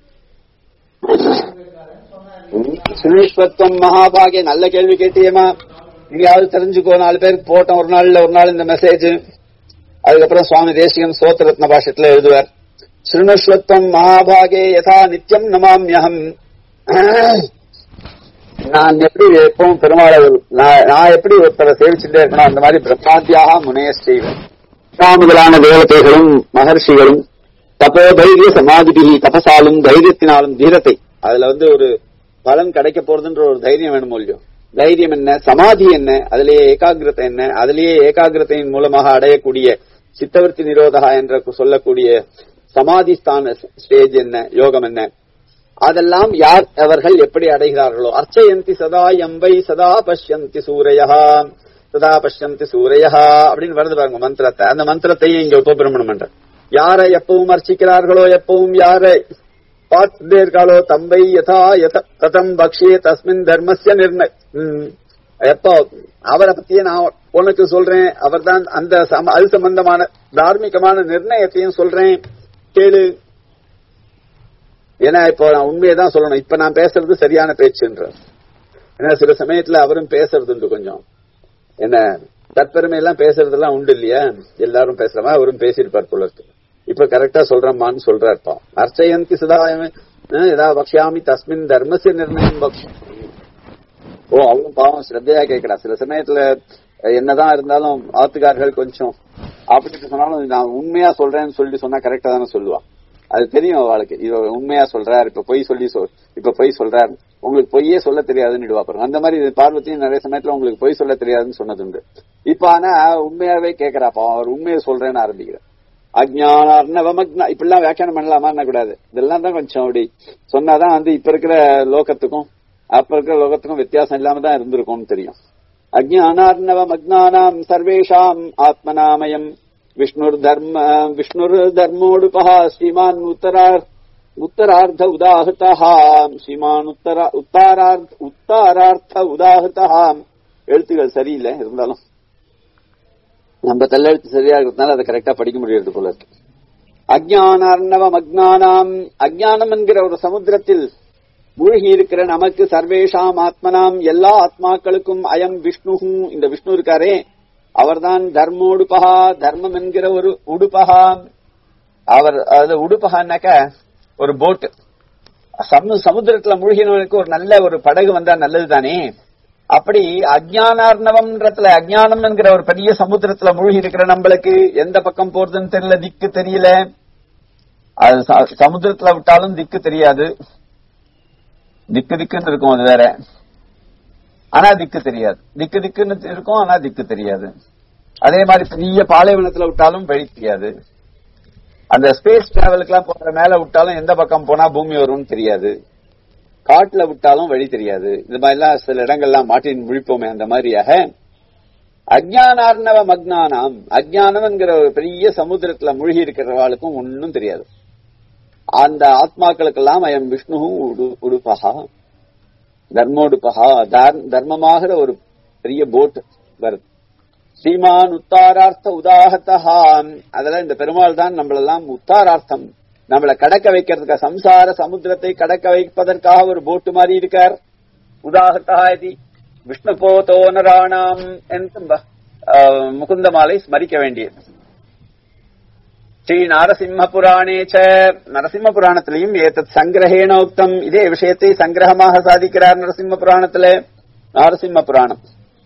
சுனீஸ்வத்வம் மகாபாகிய நல்ல கேள்வி கேட்டியேமா நீயாவது தெரிஞ்சுக்கோ நாலு பேருக்கு போட்டோம் ஒரு நாள்ல ஒரு நாள் இந்த மெசேஜ் அதுக்கப்புறம் சுவாமி தேசிகன் சோத்திரத்ன பாஷத்துல எழுதுவார் ஸ்ருணுஸ்வத்வம் மகாபாகே யதா நித்யம் நமாமியகம் நான் எப்படி எப்பவும் பெருமாள் நான் நான் எப்படி ஒருத்தரை சேவிச்சுட்டே இருக்கணும் அந்த மாதிரி பிரம்மாத்தியாக முனைய செய்வேன் முதலான தேவதைகளும் மகர்ஷிகளும் தப்போ தைரிய சமாதிபிகி தபசாலும் தைரியத்தினாலும் தீரத்தை அதுல வந்து ஒரு பலன் கிடைக்க போறதுன்ற ஒரு தைரியம் வேணும் இல்லையோ தைரியம் என்ன சமாதி என்ன அதிலேயே ஏகாகிரதை என்ன அதிலேயே ஏகாகிரதையின் மூலமாக அடையக்கூடிய சித்தவர்த்தி நிரோதகா என்ற சொல்லக்கூடிய சமாதி ஸ்தான ஸ்டேஜ் என்ன யோகம் என்ன அதெல்லாம் யார் அவர்கள் எப்படி அடைகிறார்களோ அர்ச்சயந்தி சதா எம்பை சதா பஷ்யந்தி சூரையா சதா பஷ்யந்தி சூரையா அப்படின்னு வருது பாருங்க மந்திரத்தை அந்த மந்திரத்தையும் இங்க உபபிரமணம் பண்ற யாரை எப்பவும் அர்ச்சிக்கிறார்களோ எப்பவும் யாரை பார்த்துட்டே இருக்காளோ தம்பை யதா யத கதம் பக்ஷியே தஸ்மின் தர்மஸ்ய நிர்ணய ம். எப்போ அவரை பத்தியே நான் உனக்கு சொல்றேன் அவர்தான் அந்த சம- அது சம்பந்தமான தார்மீகமான நிர்ணயத்தையும் சொல்றேன் கேளு ஏன்னா இப்போ நான் உண்மையை தான் சொல்லணும் இப்ப நான் பேசுறது சரியான பேச்சுன்ற ஏன்னா சில சமயத்துல அவரும் பேசுறது உண்டு கொஞ்சம் என்ன தற்பெருமை எல்லாம் பேசுறதெல்லாம் உண்டு இல்லையா எல்லாரும் பேசுறமா அவரும் பேசியிருப்பார் போல இருக்கு இப்ப கரெக்டா சொல்றமான்னு சொல்றாருப்பா அர்ச்சயந்தி சதாயமே ஏதா பக்ஷாமி தஸ்மின் தர்மசிய நிர்ணயம் பக்ஷ- ஓ அவளும் பாவம் ஸ்ரத்தையா கேட்கிறா சில சமயத்துல அஹ், என்னதான் இருந்தாலும் ஆத்துக்காரர்கள் கொஞ்சம் அப்படி சொன்னாலும் நான் உண்மையா சொல்றேன்னு சொல்லி சொன்னா கரெக்டா தானே சொல்லுவா அது தெரியும் அவளுக்கு இவ உண்மையா சொல்றார் இப்ப பொய் சொல்லி சொல் இப்ப பொய் சொல்றார் உங்களுக்கு பொய்யே சொல்ல தெரியாதுன்னு இடுவா பாருங்க அந்த மாதிரி இது பார்வதியும் நிறைய சமயத்துல உங்களுக்கு பொய் சொல்ல தெரியாதுன்னு சொன்னதுண்டு இப்ப ஆனா உண்மையாவே கேக்குறாப்பா அவர் உண்மையை சொல்றேன்னு ஆரம்பிக்கிறார் அஜ்ஞான அர்ணவமக்னா இப்படிலாம் வியாக்கியானம் பண்ணலாமா கூடாது இதெல்லாம் தான் கொஞ்சம் அப்படி சொன்னாதான் வந்து இப்ப இருக்கிற லோகத்துக்கும் அப்ப இருக்கிற லோகத்துக்கும் வித்தியாசம் இல்லாம தான் இருந்திருக்கும்னு தெரியும் அஜ்ஞானார்ணவம் அஜ்ஞானாம் சர்வேஷாம் ஆத்மநாமயம் விஷ்ணுர் தர்ம விஷ்ணுர் தர்மோடுபா ஸ்ரீமான் உத்தரார் உத்தரார்த்த உதாஹிதா ஸ்ரீமான் உத்தர உத்தாரார்த்த உத்தாரார்த்த உதாஹிதா எழுத்துகள் சரியில்லை இருந்தாலும் நம்ம தள்ளெழுத்து சரியா இருக்கிறதுனால அதை கரெக்டா படிக்க முடியறது போல இருக்கு அஜ்ஞானார்ணவம் அஜ்ஞானாம் அஜ்ஞானம் என்கிற ஒரு சமுத்திரத்தில் மூழ்கி இருக்கிற நமக்கு சர்வேஷாம் ஆத்மனாம் எல்லா ஆத்மாக்களுக்கும் அயம் விஷ்ணு இந்த விஷ்ணு இருக்காரே அவர்தான் தர்மோடுபகா தர்மம் என்கிற ஒரு உடுபகா அவர் அது உடுபகான்னாக்க ஒரு போட் சமு- சமுத்திரத்துல மூழ்கினவனுக்கு ஒரு நல்ல ஒரு படகு வந்தா நல்லது தானே அப்படி அஜ்ஞானார்ணவம்ன்றதுல அஜ்ஞானம் என்கிற ஒரு பெரிய சமுத்திரத்துல மூழ்கி இருக்கிற நம்மளுக்கு எந்த பக்கம் போறதுன்னு தெரியல திக்கு தெரியல அது ச- சமுத்திரத்துல விட்டாலும் திக்கு தெரியாது திக்கு திக்குன்னு இருக்கும் அது வேற ஆனா திக்கு தெரியாது திக்கு திக்குன்னு இருக்கும் ஆனா திக்கு தெரியாது அதே மாதிரி பெரிய பாலைவனத்துல விட்டாலும் வழி தெரியாது அந்த ஸ்பேஸ் டிராவலுக்குலாம் போற மேல விட்டாலும் எந்த பக்கம் போனா பூமி வரும்னு தெரியாது காட்டுல விட்டாலும் வழி தெரியாது இந்த மாதிரிலாம் சில இடங்கள்லாம் மாட்டின் முழிப்போமே அந்த மாதிரியாக அஜ்ஞானார்ணவ மக்னானாம் அஜ்ஞானம் என்கிற ஒரு பெரிய சமுத்திரத்துல மூழ்கி இருக்கிறவாளுக்கும் ஒன்னும் தெரியாது அந்த ஆத்மாக்களுக்கெல்லாம் அயம் விஷ்ணு உடு- உடுபகா தர்மோடுபகா தார்- தர்மமாகிற ஒரு பெரிய போட் வருது ஸ்ரீமான் உத்தாரார்த்த உதாகத்தா அதெல்லாம் இந்த பெருமாள் தான் நம்மளெல்லாம் உத்தாரார்த்தம் நம்மளை கடக்க வைக்கிறதுக்கு சம்சார சமுத்திரத்தை கடக்க வைப்பதற்காக ஒரு போட்டு மாதிரி இருக்கார் உதாகத்தா இது விஷ்ணு போதோ நராணாம் என்று ப- ஆஹ் முகுந்தமாலை ஸ்மரிக்க வேண்டியது ஸ்ரீ நாரசிம்ம புராணே ச நரசிம்ம புராணத்திலையும் ஏதத் சங்கிரகேண உக்தம் இதே விஷயத்தை சங்கிரகமாக சாதிக்கிறார் நரசிம்ம புராணத்துல நாரசிம்ம புராணம்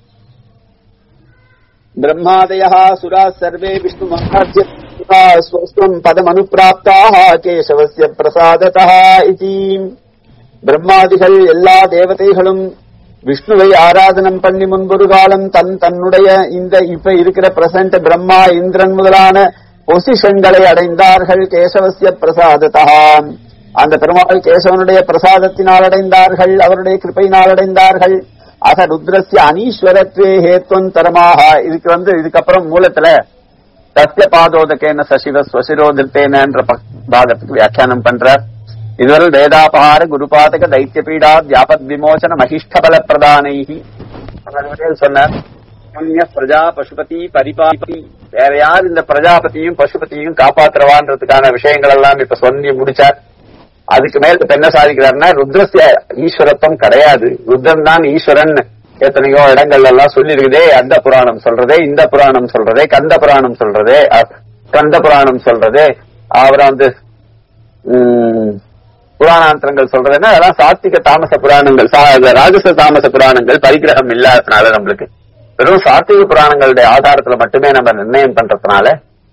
ब्रह्मादयः सुराः सर्वे विष्णुमहाद्य स्वस्वम् पदमनुप्राप्ताः केशवस्य प्रसादतः इति பிரம்மாதிகள் எல்லா தேவதைகளும் விஷ்ணுவை ஆராதனம் பண்ணி முன்பொரு காலம் தன் தன்னுடைய இந்த இப்ப இருக்கிற பிரசன்ட் பிரம்மா இந்திரன் முதலான பொசிஷன்களை அடைந்தார்கள் கேசவசிய பிரசாதத்தா அந்த பெருமாள் கேசவனுடைய பிரசாதத்தினால் அடைந்தார்கள் அவருடைய கிருபையினால் அடைந்தார்கள் அக ருத்ரஸ்ய அனீஸ்வரத்வே ஹேத்வந்தரமாக இதுக்கு வந்து இதுக்கப்புறம் மூலத்துல சத்திய பாதோதகேன சசிவ ஸ்வசிரோதிர்த்தேனன்ற பக்- பாகத்துக்கு வியாக்கியானம் பண்றார் இதுவரை வேதாபகார குருபாதக தைத்திய பீடா வியாபத் விமோசன மகிஷ்ட பல பிரதானைகி சொன்னார் புண்ணிய பிரஜா பசுபதி பரிபாபதி வேற யார் இந்த பிரஜாபதியும் பசுபதியும் காப்பாத்துறவான்றதுக்கான விஷயங்கள் எல்லாம் இப்ப சொல்லி முடிச்சார் அதுக்கு மேல இப்ப என்ன சாதிக்கிறாருன்னா ருத்ரஸ்ய ஈஸ்வரத்துவம் கிடையாது ருத்ரன் தான் ஈஸ்வரன் எத்தனையோ இடங்கள்ல எல்லாம் சொல்லிருக்குதே அந்த புராணம் சொல்றதே இந்த புராணம் சொல்றதே கந்த புராணம் சொல்றதே அ- கந்த புராணம் சொல்றதே அப்புறம் வந்து உம், புராணாந்திரங்கள் சொல்றதுன்னா அதெல்லாம் சாத்விக தாமச புராணங்கள் சா- ராஜச தாமச புராணங்கள் பரிகிரகம் இல்லாததுனால நம்மளுக்கு வெறும் சாத்விக புராணங்களுடைய ஆதாரத்துல மட்டுமே நம்ம நிர்ணயம் பண்றதுனால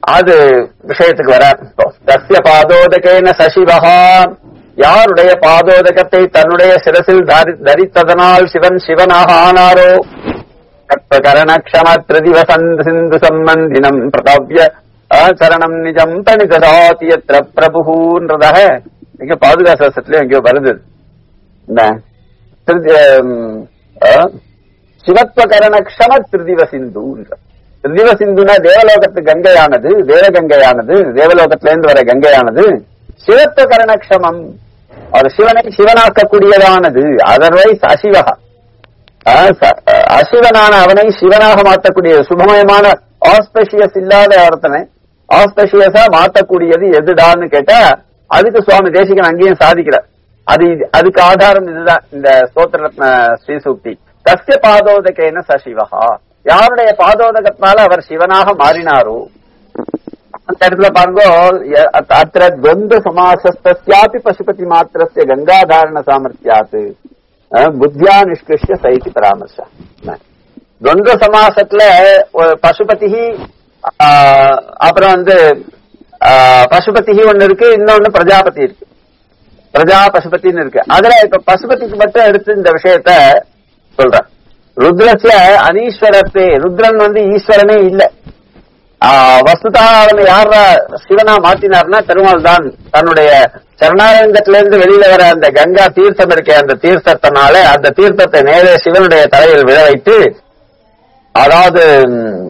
அது விஷயத்துக்கு வர தஸ்ய பாதோதகேன சசிவகா யாருடைய பாதோதகத்தை தன்னுடைய சிரசில் தாரி- தரித்ததனால் சிவன் சிவனாக ஆனாரோ கற்பகரணக்ஷம திரிதிவசன் சிந்து சம்பந்தினம் பிரதவ்ய சரணம் நிஜம் தனிததாதி எத்திர பிரபுன்றதாக இங்க பாதுகாசத்துல எங்கேயோ வருது என்ன திருதி- ஹம், ஆ, சிவத்வகரண க்ஷம திருதிவ சிந்து திருதிவ சிந்துனா தேவலோகத்து கங்கையானது தேவகங்கையானது தேவலோகத்துல இருந்து வர கங்கையானது சிவத்வகரண க்ஷமம் ஒரு சிவனை சிவனாக்கக்கூடியதானது அதர்வைஸ் அசிவகா ஆ, ச- அசிவனான அவனை சிவனாக மாற்றக்கூடிய சுபமயமான ஆஸ்பெஷியஸ் இல்லாத ஒருத்தனை ஆஸ்பெஷியஸா மாற்றக்கூடியது எதுடான்னு கேட்டா அதுக்கு சுவாமி தேசிகன் அங்கேயும் சாதிக்கிறார் அது இது- அதுக்கு ஆதாரம் இதுதான் இந்த ஸ்தோத்திர ஸ்ரீ சூக்தி கஸ்ய பாதோதகேன சசிவகா யாருடைய பாதோதகத்தினால அவர் சிவனாக மாறினாரோ அந்த இடத்துல பாருங்க ய- அத்த- அத்திர துவந்த சமாசஸ்தியாபி பசுபதி மாத்திரஸ்ய கங்காதாரண சாமர்த்தியாத்து அஹ், புத்தியா நிஷ்கிருஷ்ய சைதி பராமர்ச துவந்த சமாசத்துல ஒரு பசுபதி ஆஹ், அப்புறம் வந்து ஆஹ், பசுபதி ஒண்ணு இருக்கு இன்னொன்னு பிரஜாபதி இருக்கு பிரஜா பசுபதினு இருக்கு அதுல இப்ப பசுபதிக்கு மட்டும் எடுத்து இந்த விஷயத்த சொல்றேன் ருத்ரஸ்ய அனீஸ்வரத்தே ருத்ரன் வந்து ஈஸ்வரனே இல்ல ஆஹ், வஸ்துதா அவனை யாரா சிவனா மாத்தினார்னா பெருமாள் தான் தன்னுடைய சரணாரங்கத்தில இருந்து வெளியில வர அந்த கங்கா தீர்த்தம் இருக்க அந்த தீர்த்தத்தினால அந்த தீர்த்தத்தை நேரே சிவனுடைய தலையில் விழ வைத்து அதாவது ம்,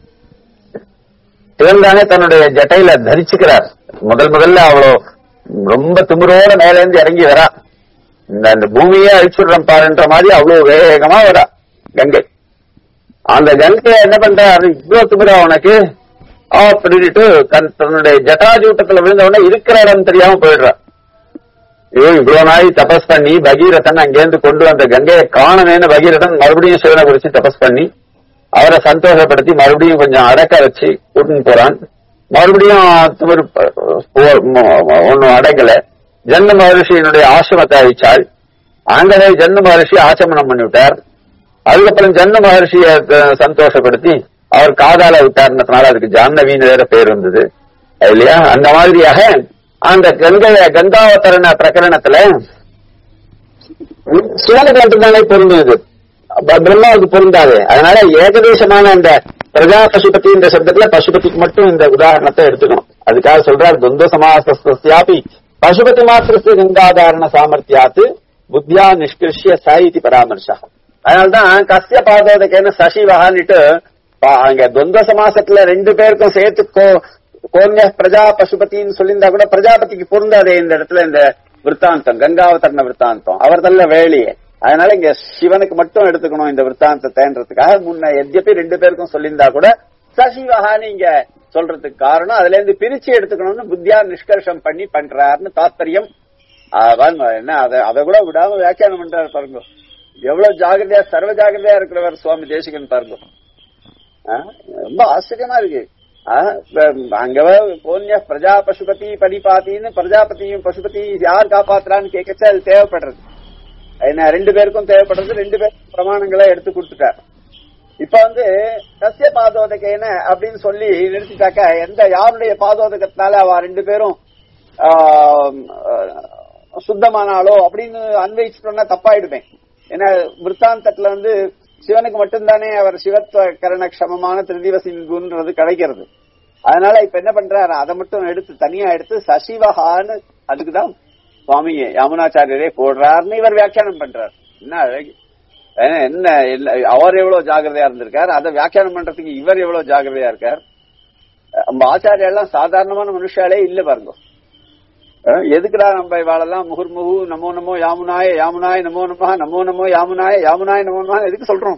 சிவன் தானே தன்னுடைய ஜட்டையில தரிச்சுக்கிறார் முதல் முதல்ல அவ்வளோ ரொம்ப திமிரோட மேல இருந்து இறங்கி வரா இந்த அந்த பூமியே அழிச்சுடுறோம் பாருன்ற மாதிரி அவ்வளவு வேகமா வரா கங்கை அந்த கங்கையை என்ன பண்றாரு இவ்வளவு திமிரா உனக்கு அப்படின்ட்டு தன் தன்னுடைய ஜட்டாஜூட்டத்துல விழுந்த உடனே இருக்கிற இடம் தெரியாம போயிடுறா ஐயோ இவ்வளவு நாள் தபஸ் பண்ணி பகீரதன் அங்கேருந்து கொண்டு வந்த கங்கையை காணவேன்னு பகீரதன் மறுபடியும் சிவனை குறிச்சு தபஸ் பண்ணி அவரை சந்தோஷப்படுத்தி மறுபடியும் கொஞ்சம் அடக்க வச்சு கூட்டின்னு போறான் மறுபடியும் திமிரு ஒன்னும் அடக்கல ஜன்ன மகர்ஷியினுடைய ஆசிரமத்தை அழிச்சாள் ஆங்கவே ஜன்ன மகர்ஷி ஆச்சமனம் பண்ணிவிட்டார் அதுக்கப்புறம் ஜன்ன மகர்ஷியை அஹ், சந்தோஷப்படுத்தி அவர் காதால விட்டாருன்றதுனால அதுக்கு ஜான்னவின்னு வேற பேர் வந்தது இல்லையா அந்த மாதிரியாக அந்த கங்கைய கங்காவதரண பிரகரணத்துல சிவனுக்கு மட்டும்தானே பொருந்தது ப- பிரம்மாவுக்கு பொருந்தாது அதனால ஏகதேசமான அந்த பிரஜா பசுபதி என்ற சப்தத்துல பசுபதிக்கு மட்டும் இந்த உதாரணத்தை எடுத்துக்கணும் அதுக்காக சொல்றார் துவந்த சமாசஸ்தியாபி பசுபதி மாத்திரத்து கங்காதாரண சாமர்த்தியாத்து புத்தியா நிஷ்கிருஷ்ய சாயிதி பராமர்ஷா அதனால்தான் கஸ்ய பாதோதகேன சசிவகான்னுட்டு பா- அங்க துவந்த சமாசத்துல ரெண்டு பேருக்கும் சேர்த்து கோ கோன்ய பிரஜா பசுபதின்னு சொல்லியிருந்தா கூட பிரஜாபதிக்கு பொருந்தாதே இந்த இடத்துல இந்த விற்த்தாந்தம் கங்காவதரண விற்த்தாந்தம் அவர் தள்ள வேலையே அதனால இங்க சிவனுக்கு மட்டும் எடுத்துக்கணும் இந்த விற்த்தாந்தத்தைன்றதுக்காக முன்ன எத்யப்பி ரெண்டு பேருக்கும் சொல்லியிருந்தா கூட சசிவகான்னு இங்க சொல்றதுக்கு காரணம் அதுல இருந்து பிரிச்சு எடுத்துக்கணும்னு புத்தியா நிஷ்கர்ஷம் பண்ணி பண்றாருன்னு தாத்பரியம் ஆஹ் பாருங்க, என்ன அதை அதை கூட விடாம வியாக்கியானம் பண்றாரு பாருங்க எவ்வளவு ஜாகிரதையா சர்வ ஜாகிரதையா இருக்கிறவர் சுவாமி தேசிகன் பாருங்க ஆஹ் ரொம்ப ஆச்சரியமா இருக்கு ஆஹ் இப்ப அங்க போன்ய பிரஜா பசுபதி பரிபாத்தின்னு பிரஜாபதியும் பசுபதி யார் காப்பாத்துறான்னு கேட்கச்ச அது தேவைப்படுறது என்ன ரெண்டு பேருக்கும் தேவைப்படுறது ரெண்டு பேருக்கும் பிரமாணங்களை எடுத்து கொடுத்துட்டார் இப்ப வந்து சசிய பாதோதகேன அப்படின்னு சொல்லி நிறுத்திட்டாக்க எந்த யாருடைய பாதோதகத்தினால அவ ரெண்டு பேரும் ஆஹ், ஆஹ், சுத்தமானாலோ அப்படின்னு அன்வயிச்சிட்டோம்னா தப்பாயிடுமே ஏன்னா விற்த்தாந்தத்துல வந்து சிவனுக்கு மட்டும்தானே அவர் சிவத்துவ கரண க்ஷமமான திருதிவ சிந்துன்றது கிடைக்கிறது அதனால இப்ப என்ன பண்றாரு அதை மட்டும் எடுத்து தனியா எடுத்து சசிவகான்னு அதுக்குதான் சுவாமி யாமுனாச்சாரியரே போடுறாருன்னு இவர் வியாக்கியானம் பண்றார் என்ன அழகு ஏன்னா, என்ன இல்ல, அவர் எவ்வளவு ஜாகிரதையா இருந்திருக்கார் அதை வியாக்கியானம் பண்றதுக்கு இவர் எவ்வளவு ஜாகிரதையா இருக்கார் நம்ம ஆச்சாரியா எல்லாம் சாதாரணமான மனுஷாலே இல்ல பாருங்க அஹ் எதுக்குடா நம்ம இவாளெல்லாம் முகுர்முகு நமோ நமோ யாமுனாய யாமுனாய நமோ நமஹ நமோ நமோ யாமுனாய யாமுனாய நமோ நமஹ எதுக்கு சொல்றோம்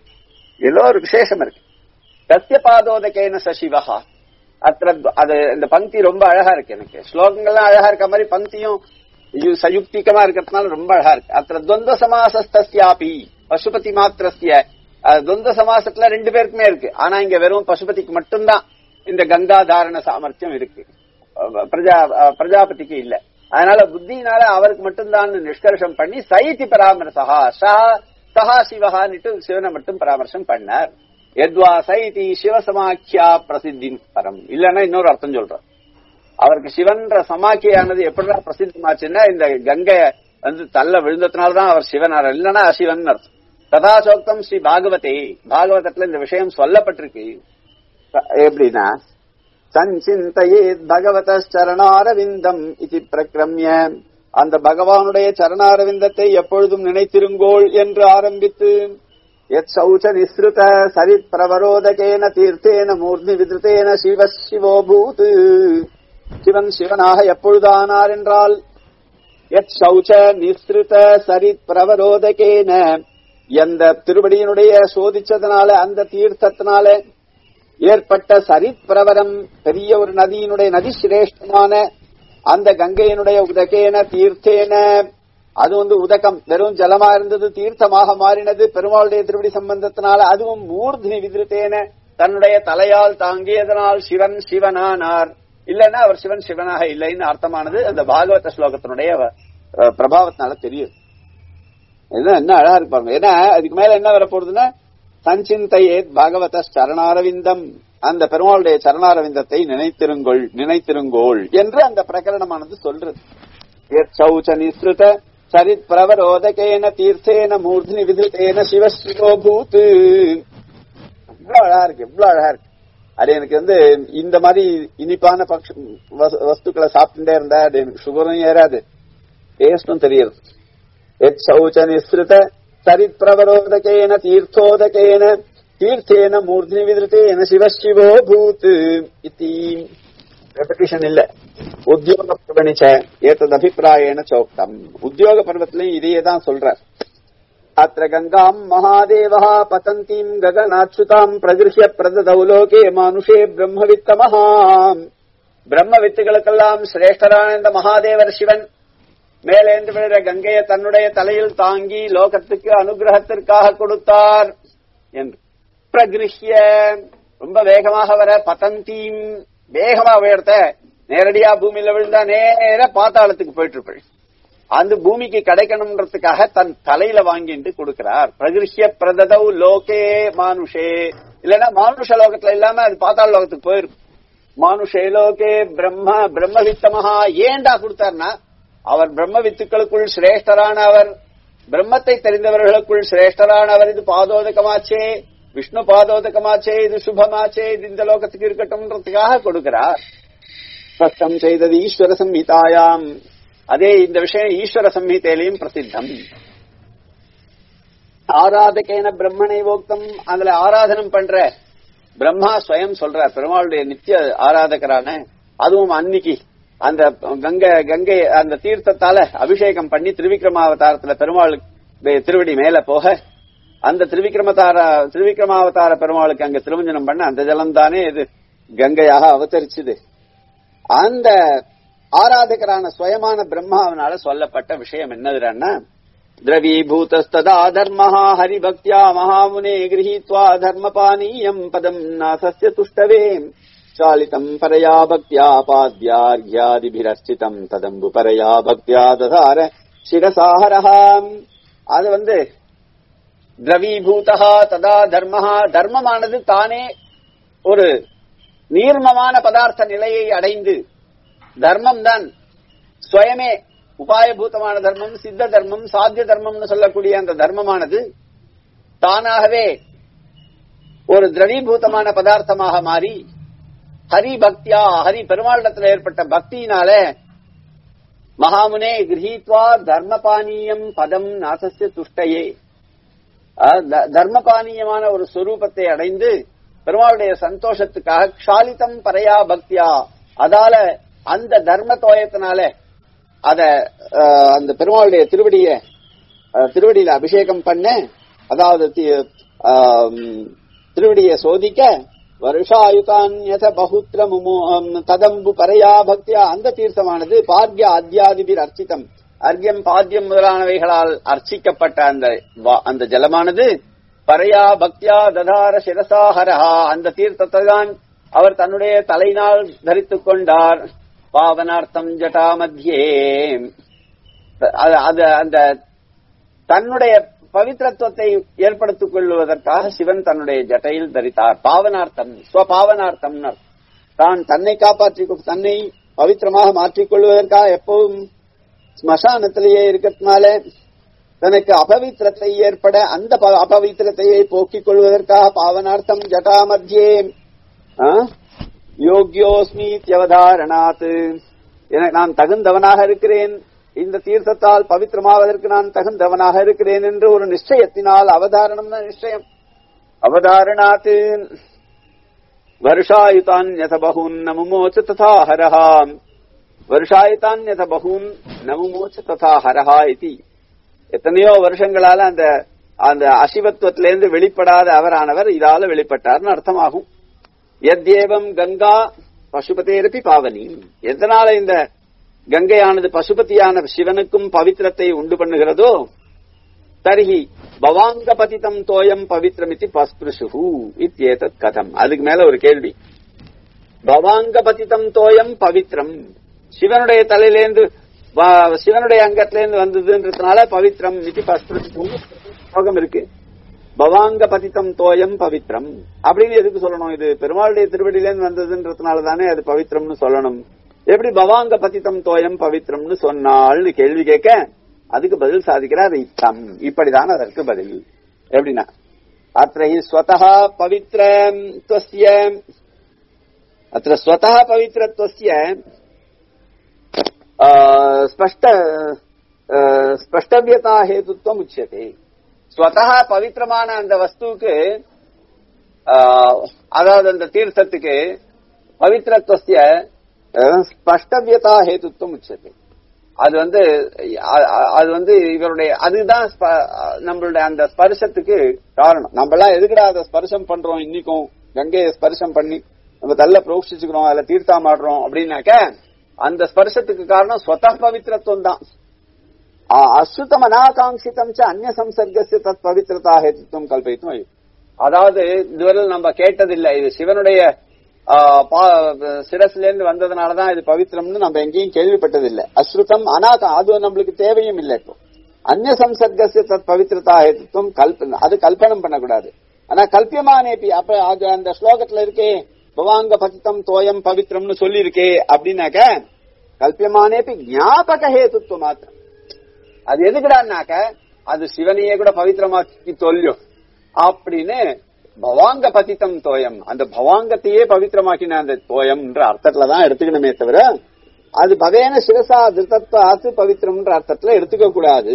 ஏதோ ஒரு விசேஷம் இருக்கு சத்திய பாதோதகேன சசிவஹா அத்த அது இந்த பங்கி ரொம்ப அழகா இருக்கு எனக்கு ஸ்லோகங்கள்லாம் அழகா இருக்க மாதிரி பங்கியும் யு- சயுக்திகமா இருக்கிறதுனால ரொம்ப அழகா இருக்கு அத்த துவந்த சமாசஸ்தியாபி பசுபதி மாத்திரஸ்ய அஹ், துவந்த சமாசத்துல ரெண்டு பேருக்குமே இருக்கு ஆனா இங்க வெறும் பசுபதிக்கு மட்டும்தான் இந்த கங்காதாரண சாமர்த்தியம் இருக்கு அஹ், பிரஜா அஹ், பிரஜாபதிக்கு இல்ல அதனால புத்தினால அவருக்கு மட்டும்தான் நிஷ்கர்ஷம் பண்ணி சைத்தி பராமரசா சஹா சஹா சிவஹான்னுட்டு சிவனை மட்டும் பராமர்சம் பண்ணார் எத்வா சைதி சிவசமாக்கியா பிரசித்தி பரம் இல்லன்னா இன்னொரு அர்த்தம் சொல்றார் அவருக்கு சிவன்ற சமாக்கியானது எப்படிடா பிரசித்தமாச்சுன்னா இந்த கங்கை வந்து தள்ள விழுந்ததுனாலதான் அவர் சிவனார் இல்லைன்னா அசிவன் அர்த்தம் ததாசோக்தம் ஸ்ரீ பாகவதே பாகவதத்துல இந்த விஷயம் சொல்லப்பட்டிருக்கு எப்படின்னா சஞ்சிந்தையேத் பகவத சரணாரவிந்தம் இது பிரக்ரமிய அந்த பகவானுடைய சரணாரவிந்தத்தை எப்பொழுதும் நினைத்திருங்கோள் என்று ஆரம்பித்து எத் சௌச்ச நிஸ்ருத சரித் பிரவரோதகேன தீர்த்தேன மூர்த்தி விதிருத்தேன சிவ சிவோ பூத் சிவன் சிவனாக எப்பொழுதானார் என்றால் எத் சௌச்ச நிஸ்ருத சரித் பிரவரோதகேன எந்த திருவடியினுடைய சோதிச்சதுனால அந்த தீர்த்தத்தினால ஏற்பட்ட சரித் பிரவரம் பெரிய ஒரு நதியினுடைய நதி சிரேஷ்டமான அந்த கங்கையினுடைய உதகேன தீர்த்தேன அது வந்து உதகம் வெறும் ஜலமா இருந்தது தீர்த்தமாக மாறினது பெருமாளுடைய திருவடி சம்பந்தத்தினால அதுவும் மூர்த்தினி விதிருத்தேன தன்னுடைய தலையால் தாங்கியதனால் சிவன் சிவனானார் இல்லைன்னா அவர் சிவன் சிவனாக இல்லைன்னு அர்த்தமானது அந்த பாகவத ஸ்லோகத்தினுடைய அஹ், பிரபாவத்தினால தெரியுது என்ன என்ன அழகா இருக்கு பாருங்க ஏன்னா அதுக்கு மேல என்ன வரப்போகுதுன்னா சஞ்சிந்தையே பாகவத சரணாரவிந்தம் அந்த பெருமாளுடைய சரணாரவிந்தத்தை நினைத்திருங்கோள் நினைத்திருங்கோள் என்று அந்த பிரகரணமானது சொல்றது எத் சௌச்ச நிஸ்ருத சரித் பிரவரோதகேன தீர்த்தேன மூர்த்தினி விதித்தேன சிவ சிவோ பூத் இவ்வளவு அழகா இருக்கு இவ்வளவு அழகா இருக்கு அது எனக்கு வந்து இந்த மாதிரி இனிப்பான பக்ஷ வஸ்- வஸ்துக்களை சாப்பிட்டுட்டே இருந்தா அது எனக்கு சுகரும் ஏறாது டேஸ்டும் தெரியுது எத் சௌச்ச நிஸ்ருத சரித் பிரவரோதகேன தீர்த்தோதகேன தீர்த்தேன மூர்த்தினி விதிருத்தேன சிவ சிவோ பூத் இத்தி ரெப்படிஷன் இல்ல உத்தியோக பிரபணிச்ச ஏத்தது அபிப்பிராயேன சோக்தம் உத்தியோக பருவத்திலையும் இதையே தான் சொல்றார் அத்த கங்காம் மகாதேவः பதந்தீம் ககனாச்சுதாம் பிரகிருஹ்ய பிரததௌ லோகே மானுஷே பிரம்மவித்தமஹா பிரம்ம வித்துகளுக்கெல்லாம் சிரேஷ்டரான இந்த மகாதேவர் சிவன் மேலேந்து விழுற கங்கையை தன்னுடைய தலையில் தாங்கி லோகத்துக்கு அனுகிரகத்திற்காக கொடுத்தார் என்று பிரகிருஹ்ய ரொம்ப வேகமாக வர பதந்தீம் வேகமா உயர்த்த நேரடியா பூமியில விழுந்தா நேர பாத்தாளத்துக்கு போயிட்டு இருப்பேன் அந்த பூமிக்கு கிடைக்கணும்ன்றதுக்காக தன் தலையில வாங்கிட்டு கொடுக்கிறார் பிரகிருஷ்ய பிரததௌ லோகே மானுஷே இல்லன்னா மானுஷ லோகத்துல இல்லாம அது பாத்தாள லோகத்துக்கு போயிருக்கு மானுஷே லோகே பிரம்ம பிரம்மவித்தமஹா ஏண்டா கொடுத்தார்னா அவர் பிரம்ம வித்துக்களுக்குள் சிரேஷ்டரான அவர் பிரம்மத்தை தெரிந்தவர்களுக்குள் சிரேஷ்டரான அவர் இது பாதோதகமாச்சே விஷ்ணு பாதோதகமாச்சே இது சுபமாச்சே இது இந்த லோகத்துக்கு இருக்கட்டும்ன்றதுக்காக கொடுக்கிறார் ஸ்பஷ்டம் செய்தது ஈஸ்வர சம்ஹிதாயாம் அதே இந்த விஷயம் ஈஸ்வர சம்ஹிதையிலையும் பிரசித்தம் ஆராதகேன பிரம்மனை ஓக்தம் அதுல ஆராதனம் பண்ற பிரம்மா ஸ்வயம் சொல்றார் பெருமாளுடைய நித்திய ஆராதகரான அதுவும் அன்னைக்கு அந்த கங்கை கங்கை அந்த தீர்த்தத்தால அபிஷேகம் பண்ணி திருவிக்ரமாவதாரத்துல பெருமாள் திருவடி மேல போக அந்த திருவிக்ரமதார திருவிக்ரமாவதார பெருமாளுக்கு அங்க திருமஞ்சனம் பண்ண அந்த ஜலம் தானே இது கங்கையாக அவதரிச்சுது அந்த ஆராதகரான சுயமான பிரம்மாவினால சொல்லப்பட்ட விஷயம் என்னதுன்னா திரவீபூதஸ்ததா தர்மஹா ஹரிபக்தியா மகாமுனே கிரகீத்வா தர்மபானீயம் பதம் நாசஸ்ய துஷ்டவே சாலிதம் பரயா பக்தியா பாத்யார்கியாதிபிரஸ்சிதம் ததம்பு பரயா பக்தியா ததார சிரசாஹரஹாம் அது வந்து திரவீபூதா ததா தர்மஹா தர்மமானது தானே ஒரு நீர்மமான பதார்த்த நிலையை அடைந்து தர்மம் தான் சுயமே உபாயபூதமான தர்மம் சித்த தர்மம் சாத்திய தர்மம்னு சொல்லக்கூடிய அந்த தர்மமானது தானாகவே ஒரு திரவீபூதமான பதார்த்தமாக மாறி ஹரி பக்தியா ஹரி பெருமாளிடத்தில் ஏற்பட்ட பக்தியினால மகாமுனே கிரகீத்வா தர்மபானீயம் பதம் நாசஸ்ய துஷ்டையே தர்மபானீயமான ஒரு சொரூபத்தை அடைந்து பெருமாளுடைய சந்தோஷத்துக்காக க்ஷாலிதம் பரையா பக்தியா அதால அந்த தர்ம தோயத்தினால அத அந்த பெருமாளுடைய திருவடிய திருவடியில அபிஷேகம் பண்ண அதாவது திருவடிய சோதிக்க வருஷாயுதான் யத பகுத்திர ததம்பு பரையா பக்தியா அந்த தீர்த்தமானது பார்க்கிய அத்தியாதிபிர் அர்ச்சிதம் அர்க்கியம் பாத்தியம் முதலானவைகளால் அர்ச்சிக்கப்பட்ட அந்த அந்த ஜலமானது பரையா பக்தியா ததார சிரசாஹரஹா அந்த தீர்த்தத்தை தான் அவர் தன்னுடைய தலையினால் தரித்துக் கொண்டார் பாவனார்த்தம் ஜட்டா மத்தியே அது அந்த தன்னுடைய பவித்திரத்துவத்தை ஏற்படுத்திக் கொள்வதற்காக சிவன் தன்னுடைய ஜட்டையில் தரித்தார் பாவனார்த்தம் ஸ்வபாவனார்த்தம் தான் தன்னை காப்பாற்றி தன்னை பவித்திரமாக மாற்றிக் கொள்வதற்காக எப்பவும் ஸ்மசானத்திலேயே இருக்கிறதுனால தனக்கு அபவித்திரத்தை ஏற்பட அந்த ப- அபவித்திரத்தையை போக்கிக் கொள்வதற்காக பாவனார்த்தம் ஜட்டா மத்தியே யோக்யோஸ்மி தியவதாரணாத் எனக்கு நான் தகுந்தவனாக இருக்கிறேன் இந்த தீர்த்தத்தால் பவித்திரமாவதற்கு நான் தகுந்தவனாக இருக்கிறேன் என்று ஒரு நிச்சயத்தினால் அவதாரணம் நிச்சயம் அவதாரணாத் வருஷாயுதான்யத பகூன் நமுமோச்ச ததா ஹரஹா வருஷாயுதான்யத பகூன் நமுமோச்ச ததா ஹரஹா இதி எத்தனையோ வருஷங்களால அந்த அந்த அசிவத்துவத்திலிருந்து வெளிப்படாத அவரானவர் இதால வெளிப்பட்டார்னு அர்த்தமாகும் எத்யேவம் கங்கா பசுபதேரப்பி பாவனி எதனால இந்த கங்கையானது பசுபதியான சிவனுக்கும் பவித்திரத்தை உண்டு பண்ணுகிறதோ தர்ஹி பவாங்க பதிதம் தோயம் பவித்ரமிதி பஸ்பிருஷு இத்தியேதத் கதம் அதுக்கு மேல ஒரு கேள்வி பவாங்க பதிதம் தோயம் பவித்ரம் சிவனுடைய தலையிலேந்து வ- சிவனுடைய அங்கத்திலேருந்து வந்ததுன்றதுனால பவித்ரம் இது ஸ்லோகம் இருக்கு பவாங்க பதித்தம் தோயம் பவித்ரம் அப்படின்னு எதுக்கு சொல்லணும் இது பெருமாளுடைய திருவடியிலேருந்து வந்ததுன்றதுனால தானே அது பவித்ரம்னு சொல்லணும் எப்படி பவாங்க பதித்தம் தோயம் பவித்ரம்னு சொன்னாள்னு கேள்வி கேட்க அதுக்கு பதில் சாதிக்கிறார் இத்தம் இப்படிதான் அதற்கு பதில் எப்படின்னா அத்த ஹி ஸ்வதா பவித்ரம் துவஸ்ய அத்த ஸ்வதா பவித்ரத்வஸ்ய ஆ, ஸ்பஷ்ட ஆ, ஸ்பஷ்டவியதா ஹேதுத்வம் உச்சியதே ஸ்வதா பவித்திரமான அந்த வஸ்துவுக்கு ஆ, அதாவது அந்த தீர்த்தத்துக்கு பவித்திரத்துவஸ்ய ஆ, ஸ்பஷ்டவியதா ஹேதுத்வம் உச்சியதே அது வந்து அ- அ- அது வந்து இவருடைய அதுதான் ஸ்ப- நம்மளுடைய அந்த ஸ்பர்சத்துக்கு காரணம் நம்ம எல்லாம் எதுக்குடா அதை ஸ்பர்சம் பண்றோம் இன்னைக்கும் கங்கையை ஸ்பர்சம் பண்ணி நம்ம தள்ள புரோக்ஷிச்சுக்கிறோம் அதுல தீர்த்தாமாடுறோம் அப்படின்னாக்க அந்த ஸ்பர்சத்துக்கு காரணம் ஸ்வத பவித்திரத்துவம் தான் ஆ- அசுத்தம் அனாகாங்கிதம் ச அந்நிய சம்சர்கசிய தத் பவித்திரதா ஹேத்துவம் கல்பித்தும் ஐ. அதாவது இதுவரை நம்ம கேட்டதில்லை இது சிவனுடைய ஆ, பா- சிரஸ்ல இருந்து வந்ததுனாலதான் இது பவித்திரம்னு நம்ம எங்கேயும் கேள்விப்பட்டதில்லை அஸ்ருதம் அனாகம் அது நம்மளுக்கு தேவையும் இல்லை இப்போ அந்நிய சம்சர்கசிய தத் பவித்திரதா ஹேத்துவம் கல்பன அது கல்பனம் பண்ணக்கூடாது ஆனா கல்பியமானேபி அப்ப அது அந்த ஸ்லோகத்துல இருக்கே பவாங்க பதித்தம் தோயம் பவித்திரம்னு சொல்லி இருக்கே அப்படின்னாக்க கல்பியமானேபி ஞாபக ஹேதுத்துவ மாத்திரம் அது எதுக்குடான்னாக்க அது சிவனையே கூட பவித்திரமாக்கி தொல்லும் அப்படின்னு பவாங்க பதித்தம் தோயம் அந்த பவாங்கத்தையே பவித்திரமாக்கின அந்த தோயம்ன்ற அர்த்தத்துல தான் எடுத்துக்கணுமே தவிர அது பவேன சிரசா திருத்தத்வாத்து பவித்திரம்ன்ற அர்த்தத்துல எடுத்துக்க கூடாது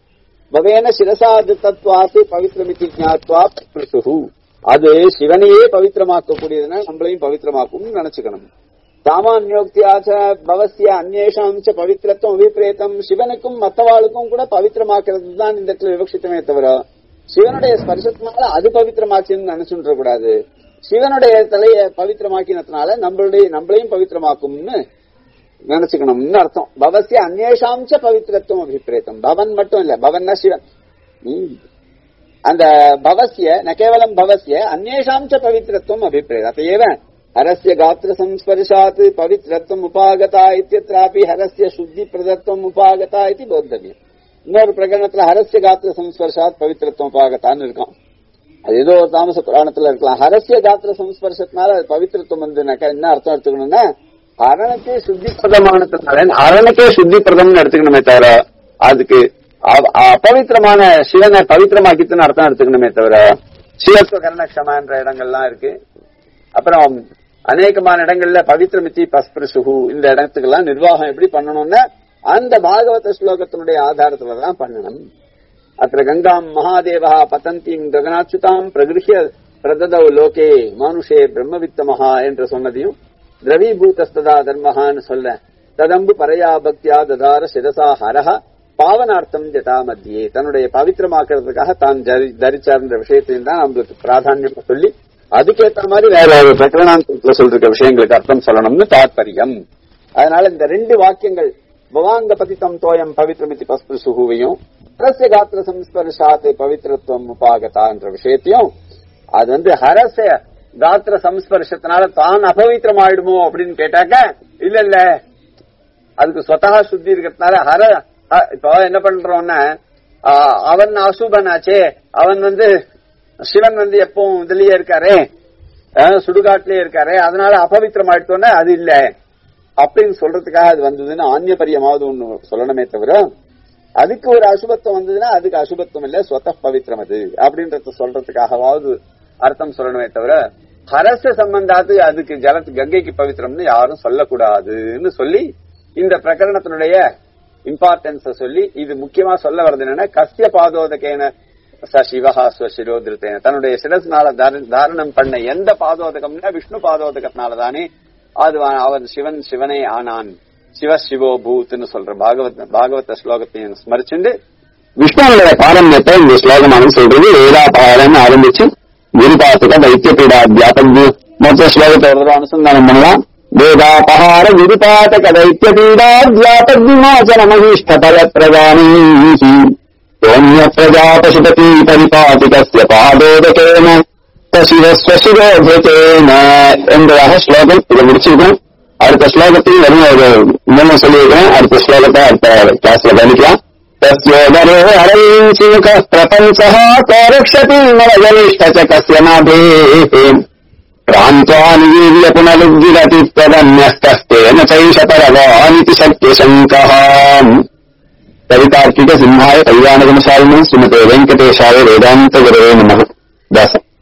பவேன சிரசா திருத்தத்வாத்து பவித்திரமிதி ஞாத்வா பிருசுஹு அது சிவனையே பவித்திரமாக்க கூடியதுன்னா நம்மளையும் பவித்திரமாக்கும் நினைச்சுக்கணும் சாமானியோக்தியாச்ச பவசிய அந்நேஷாம் ச பவித்திரத்துவம் அபிப்பிரேத்தம் சிவனுக்கும் மத்தவாளுக்கும் கூட பவித்திரமாக்குறது தான் இந்த இடத்துல விவக்ஷித்தமே தவிர சிவனுடைய ஸ்பர்சத்தினால அது பவித்திரமாச்சுன்னு நினைச்சுன்ற கூடாது சிவனுடைய தலையை பவித்திரமாக்கினதுனால நம்மளுடைய நம்மளையும் பவித்திரமாக்கும்னு நினைச்சுக்கணும்னு அர்த்தம் பவசிய அந்நேஷாம் ச பவித்திரத்துவம் அபிப்பிரேத்தம் பவன் மட்டும் இல்ல பவன்னா சிவன் ம். அந்த பவசிய ந கேவலம் பவசிய அந்நேஷாம் ச பவித்திரத்துவம் அபிப்பிரேத அத்தையேவ ஹரஸ்ய காத்திர சம்ஸ்பர்ஷாத் பவித்திரத்துவம் உபாகதா இத்தியத்ராபி ஹரஸ்ய சுத்தி பிரதத்துவம் உபாகதா இது போத்தவியம் இன்னொரு பிரகடனத்துல ஹரஸ்ய காத்திர சம்ஸ்பர்ஷாத் பவித்திரத்துவம் உபாகத்தான்னு இருக்கான் அது ஏதோ ஒரு தாமச புராணத்துல இருக்கலாம் ஹரஸ்ய காத்திர சம்ஸ்பர்ஷத்தினால அது பவித்திரத்துவம் வந்துனாக்கா என்ன அர்த்தம் எடுத்துக்கணும்னா அரணக்கே சுத்தி பிரதமானதுனால அரணுக்கே சுத்தி பிரதம்னு எடுத்துக்கணுமே தவிர அதுக்கு அ- அபவித்திரமான சிவனை பவித்திரமாக்கித்துன்னு அர்த்தம் எடுத்துக்கணுமே தவிர சிவத்துவ கரணக்ஷமான்ற இடங்கள்லாம் இருக்கு அப்புறம் அநேகமான இடங்கள்ல பவித்திரமித்தி பஸ்பிருசுகு இந்த இடத்துக்கெல்லாம் நிர்வாகம் எப்படி பண்ணணும்னா அந்த பாகவத ஸ்லோகத்தினுடைய ஆதாரத்துல தான் பண்ணணும் அத்த கங்காம் மகாதேவா பதந்திங் ககனாச்சுதாம் பிரகிருஹ்ய பிரததௌ லோகே மானுஷே பிரம்மவித்தமஹா என்று சொன்னதையும் திரவீபூதஸ்ததா தர்மஹான்னு சொல்ல ததம்பு பரையா பக்தியா ததார சிரசா ஹரஹ பாவனார்த்தம் ஜட்டா மத்தியே தன்னுடைய பவித்திரமாக்குறதுக்காக தான் ஜரி- தரிச்சார்ன்ற விஷயத்தையும் தான் நம்மளுக்கு பிராதானியம் சொல்லி அதுக்கேத்த மாதிரி வேற ஒரு பிரகடனாந்தத்துல சொல்ற விஷயங்களுக்கு அர்த்தம் சொல்லணும்னு தாத்பரியம் அதனால இந்த ரெண்டு வாக்கியங்கள் பவாங்க பதித்தம் தோயம் பவித்ரமிதி பஸ்பு சுகுவையும் ஹரஸ்ய காத்திர சம்ஸ்பர்ஷாத் பவித்திரத்துவம் உபாகதா என்ற விஷயத்தையும் அது வந்து ஹரஸ்ய காத்திர சம்ஸ்பர்ஷத்தினால தான் அபவித்திரம் ஆயிடுமோ அப்படின்னு கேட்டாக்க இல்ல இல்ல அதுக்கு சொத்தகா சுத்தி இருக்கிறதுனால ஹர அ- இப்போ என்ன பண்றோம்னா ஆஹ், அவன் அசுபனாச்சே அவன் வந்து சிவன் வந்து எப்பவும் இதுலயே இருக்காரே ஆஹ், சுடுகாட்டிலேயே இருக்காரே அதனால அபவித்திரம் ஆயிட்டோன்னா அது இல்ல அப்படின்னு சொல்றதுக்காக அது வந்ததுன்னு ஆன்யபரியமாவது ஒண்ணு சொல்லணுமே தவிர அதுக்கு ஒரு அசுபத்துவம் வந்ததுன்னா அதுக்கு அசுபத்துவம் இல்ல சொத்த பவித்திரம் அது அப்படின்றத சொல்றதுக்காகவாவது அர்த்தம் சொல்லணுமே தவிர ஹரச சம்பந்தாத்து அதுக்கு ஜலத்து கங்கைக்கு பவித்திரம்னு யாரும் சொல்லக்கூடாதுன்னு சொல்லி இந்த பிரகரணத்தினுடைய இம்பார்ட்டன்ஸ சொல்லி இது முக்கியமா சொல்ல வர்றது என்னன்னா கஸ்ய பாதோதகேன ச சிவஹா ஸ்வசிரோதிருத்தேன தன்னுடைய சிரஸ்னால தார- தாரணம் பண்ண எந்த பாதோதகம்னா விஷ்ணு பாதோதகத்தினால தானே அது வ- அவன் சிவன் சிவனே ஆனான் சிவ சிவோ பூத்னு சொல்ற பாகவத் பாகவத ஸ்லோகத்தையும் ஸ்மரிச்சுண்டு விஷ்ணுவோட பாரம்பரியத்தை இந்த ஸ்லோகமானது சொல்றது வேதாபாரம் ஆரம்பிச்சு விருபாத்துக வைத்தியபீடா வியாபக்தி மொத்த ஸ்லோகத்தை ஒரு தடவை அனுசந்தானம் பண்ணலாம் வேதாபகார விருபாத்தக வைத்தியபீடா வியாபக்திமோச்சன மகிஷ்டபல பிரதானீ சோன்ய பிரஜா பசுபதி பரிபாதி கஸ்ய பாதோதகேன சிவஸ்வசிரோதேன என்பதாக ஸ்லோகம் இதை முடிச்சிருக்கோம் அடுத்த ஸ்லோகத்தையும் வரும் ஒரு இன்னும் சொல்லியிருக்கேன் அடுத்த ஸ்லோகத்தை அடுத்த கிளாஸ்ல கவனிக்கலாம் तस्योदरे हरैंशिमुखः प्रपञ्चः क रक्षति नरजनिष्ठ च कस्य नाभेः प्रान्त्वानिवीर्य पुनरुद्गिरति त्वदन्यस्तस्तेन चैष परवानिति शक्यशङ्कः कवितार्किक सिंहाय कल्याणगमशालिने श्रीमते वेङ्कटेशाय वेदान्तगुरवे नमः दास